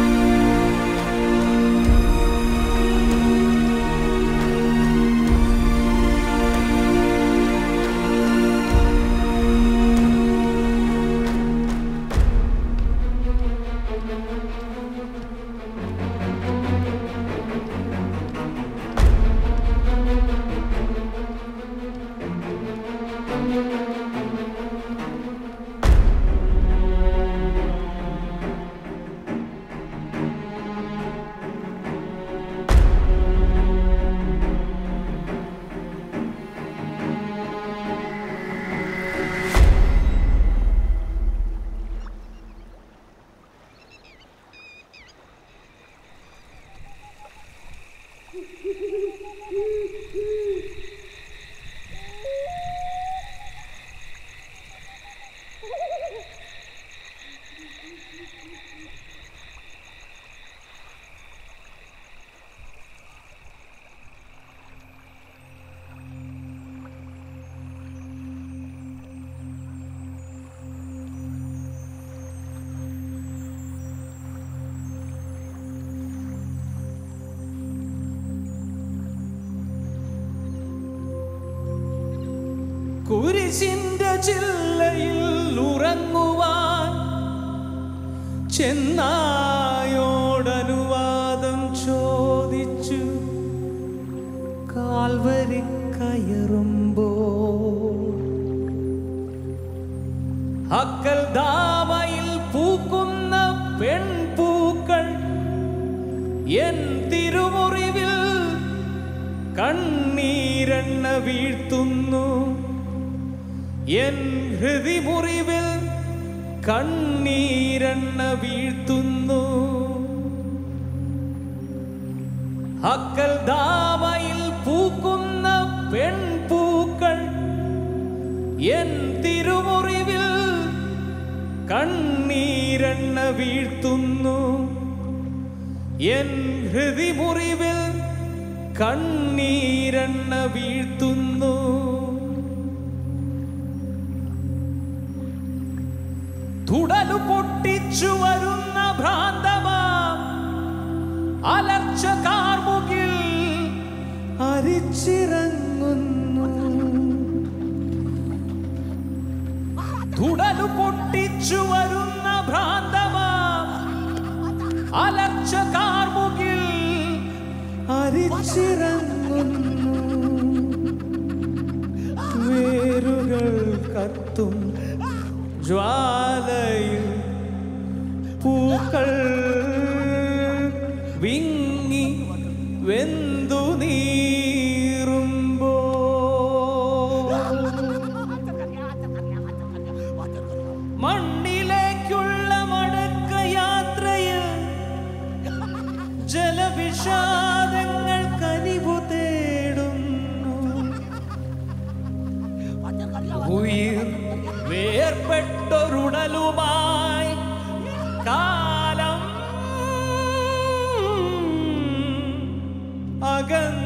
കുരിശിന്റെ ചില്ലയിൽ ഉറങ്ങുവാൻ ചെന്നായോടനുവാദം ചോദിച്ചു കാൽവരി കയറുമ്പോ അക്കൽ ദാമയിൽ പൂക്കുന്ന പെൺപൂക്കൾ എൻ തിരുമുറിവിൽ കണ്ണീരെണ്ണ വീഴ്ത്തുന്നു എൻ ഹൃതിമുറിവിൽ കണ്ണീരെണ്ണ വീഴ്ത്തുന്നു അക്കൽ ദാമയിൽ പൂക്കുന്ന പെൺപൂക്കൾ എൻ തിരുമുറിവിൽ കണ്ണീരെണ്ണ വീഴ്ത്തുന്നു എൻ ഹൃതിമുറിവിൽ കണ്ണീരെണ്ണ വീഴ്ത്തുന്നു തുടലു പൊട്ടിച്ചു വരുന്ന ഭ്രാന്തമാം അലർച്ച കാർമുകിൽ അരിച്ചിറങ്ങുന്നു തുടലു പൊട്ടിച്ചു വരുന്ന ഭ്രാന്തമാം അലർച്ച കാർമുകിൽ അരിച്ചിറങ്ങുന്നു വേരുകൾ കത്തും ജ്വാലയിൽ പൂക്കൾ വിങ്ങി വെന്തു നീറുമ്പോ മണ്ണിലേക്കുള്ള മടക്ക യാത്രയിൽ ജലവിഷാദങ്ങൾ കനിവു തേടുന്നു ഉയിർ വേർപെട്ടൊരുടലുമായി കാലം അകന്നു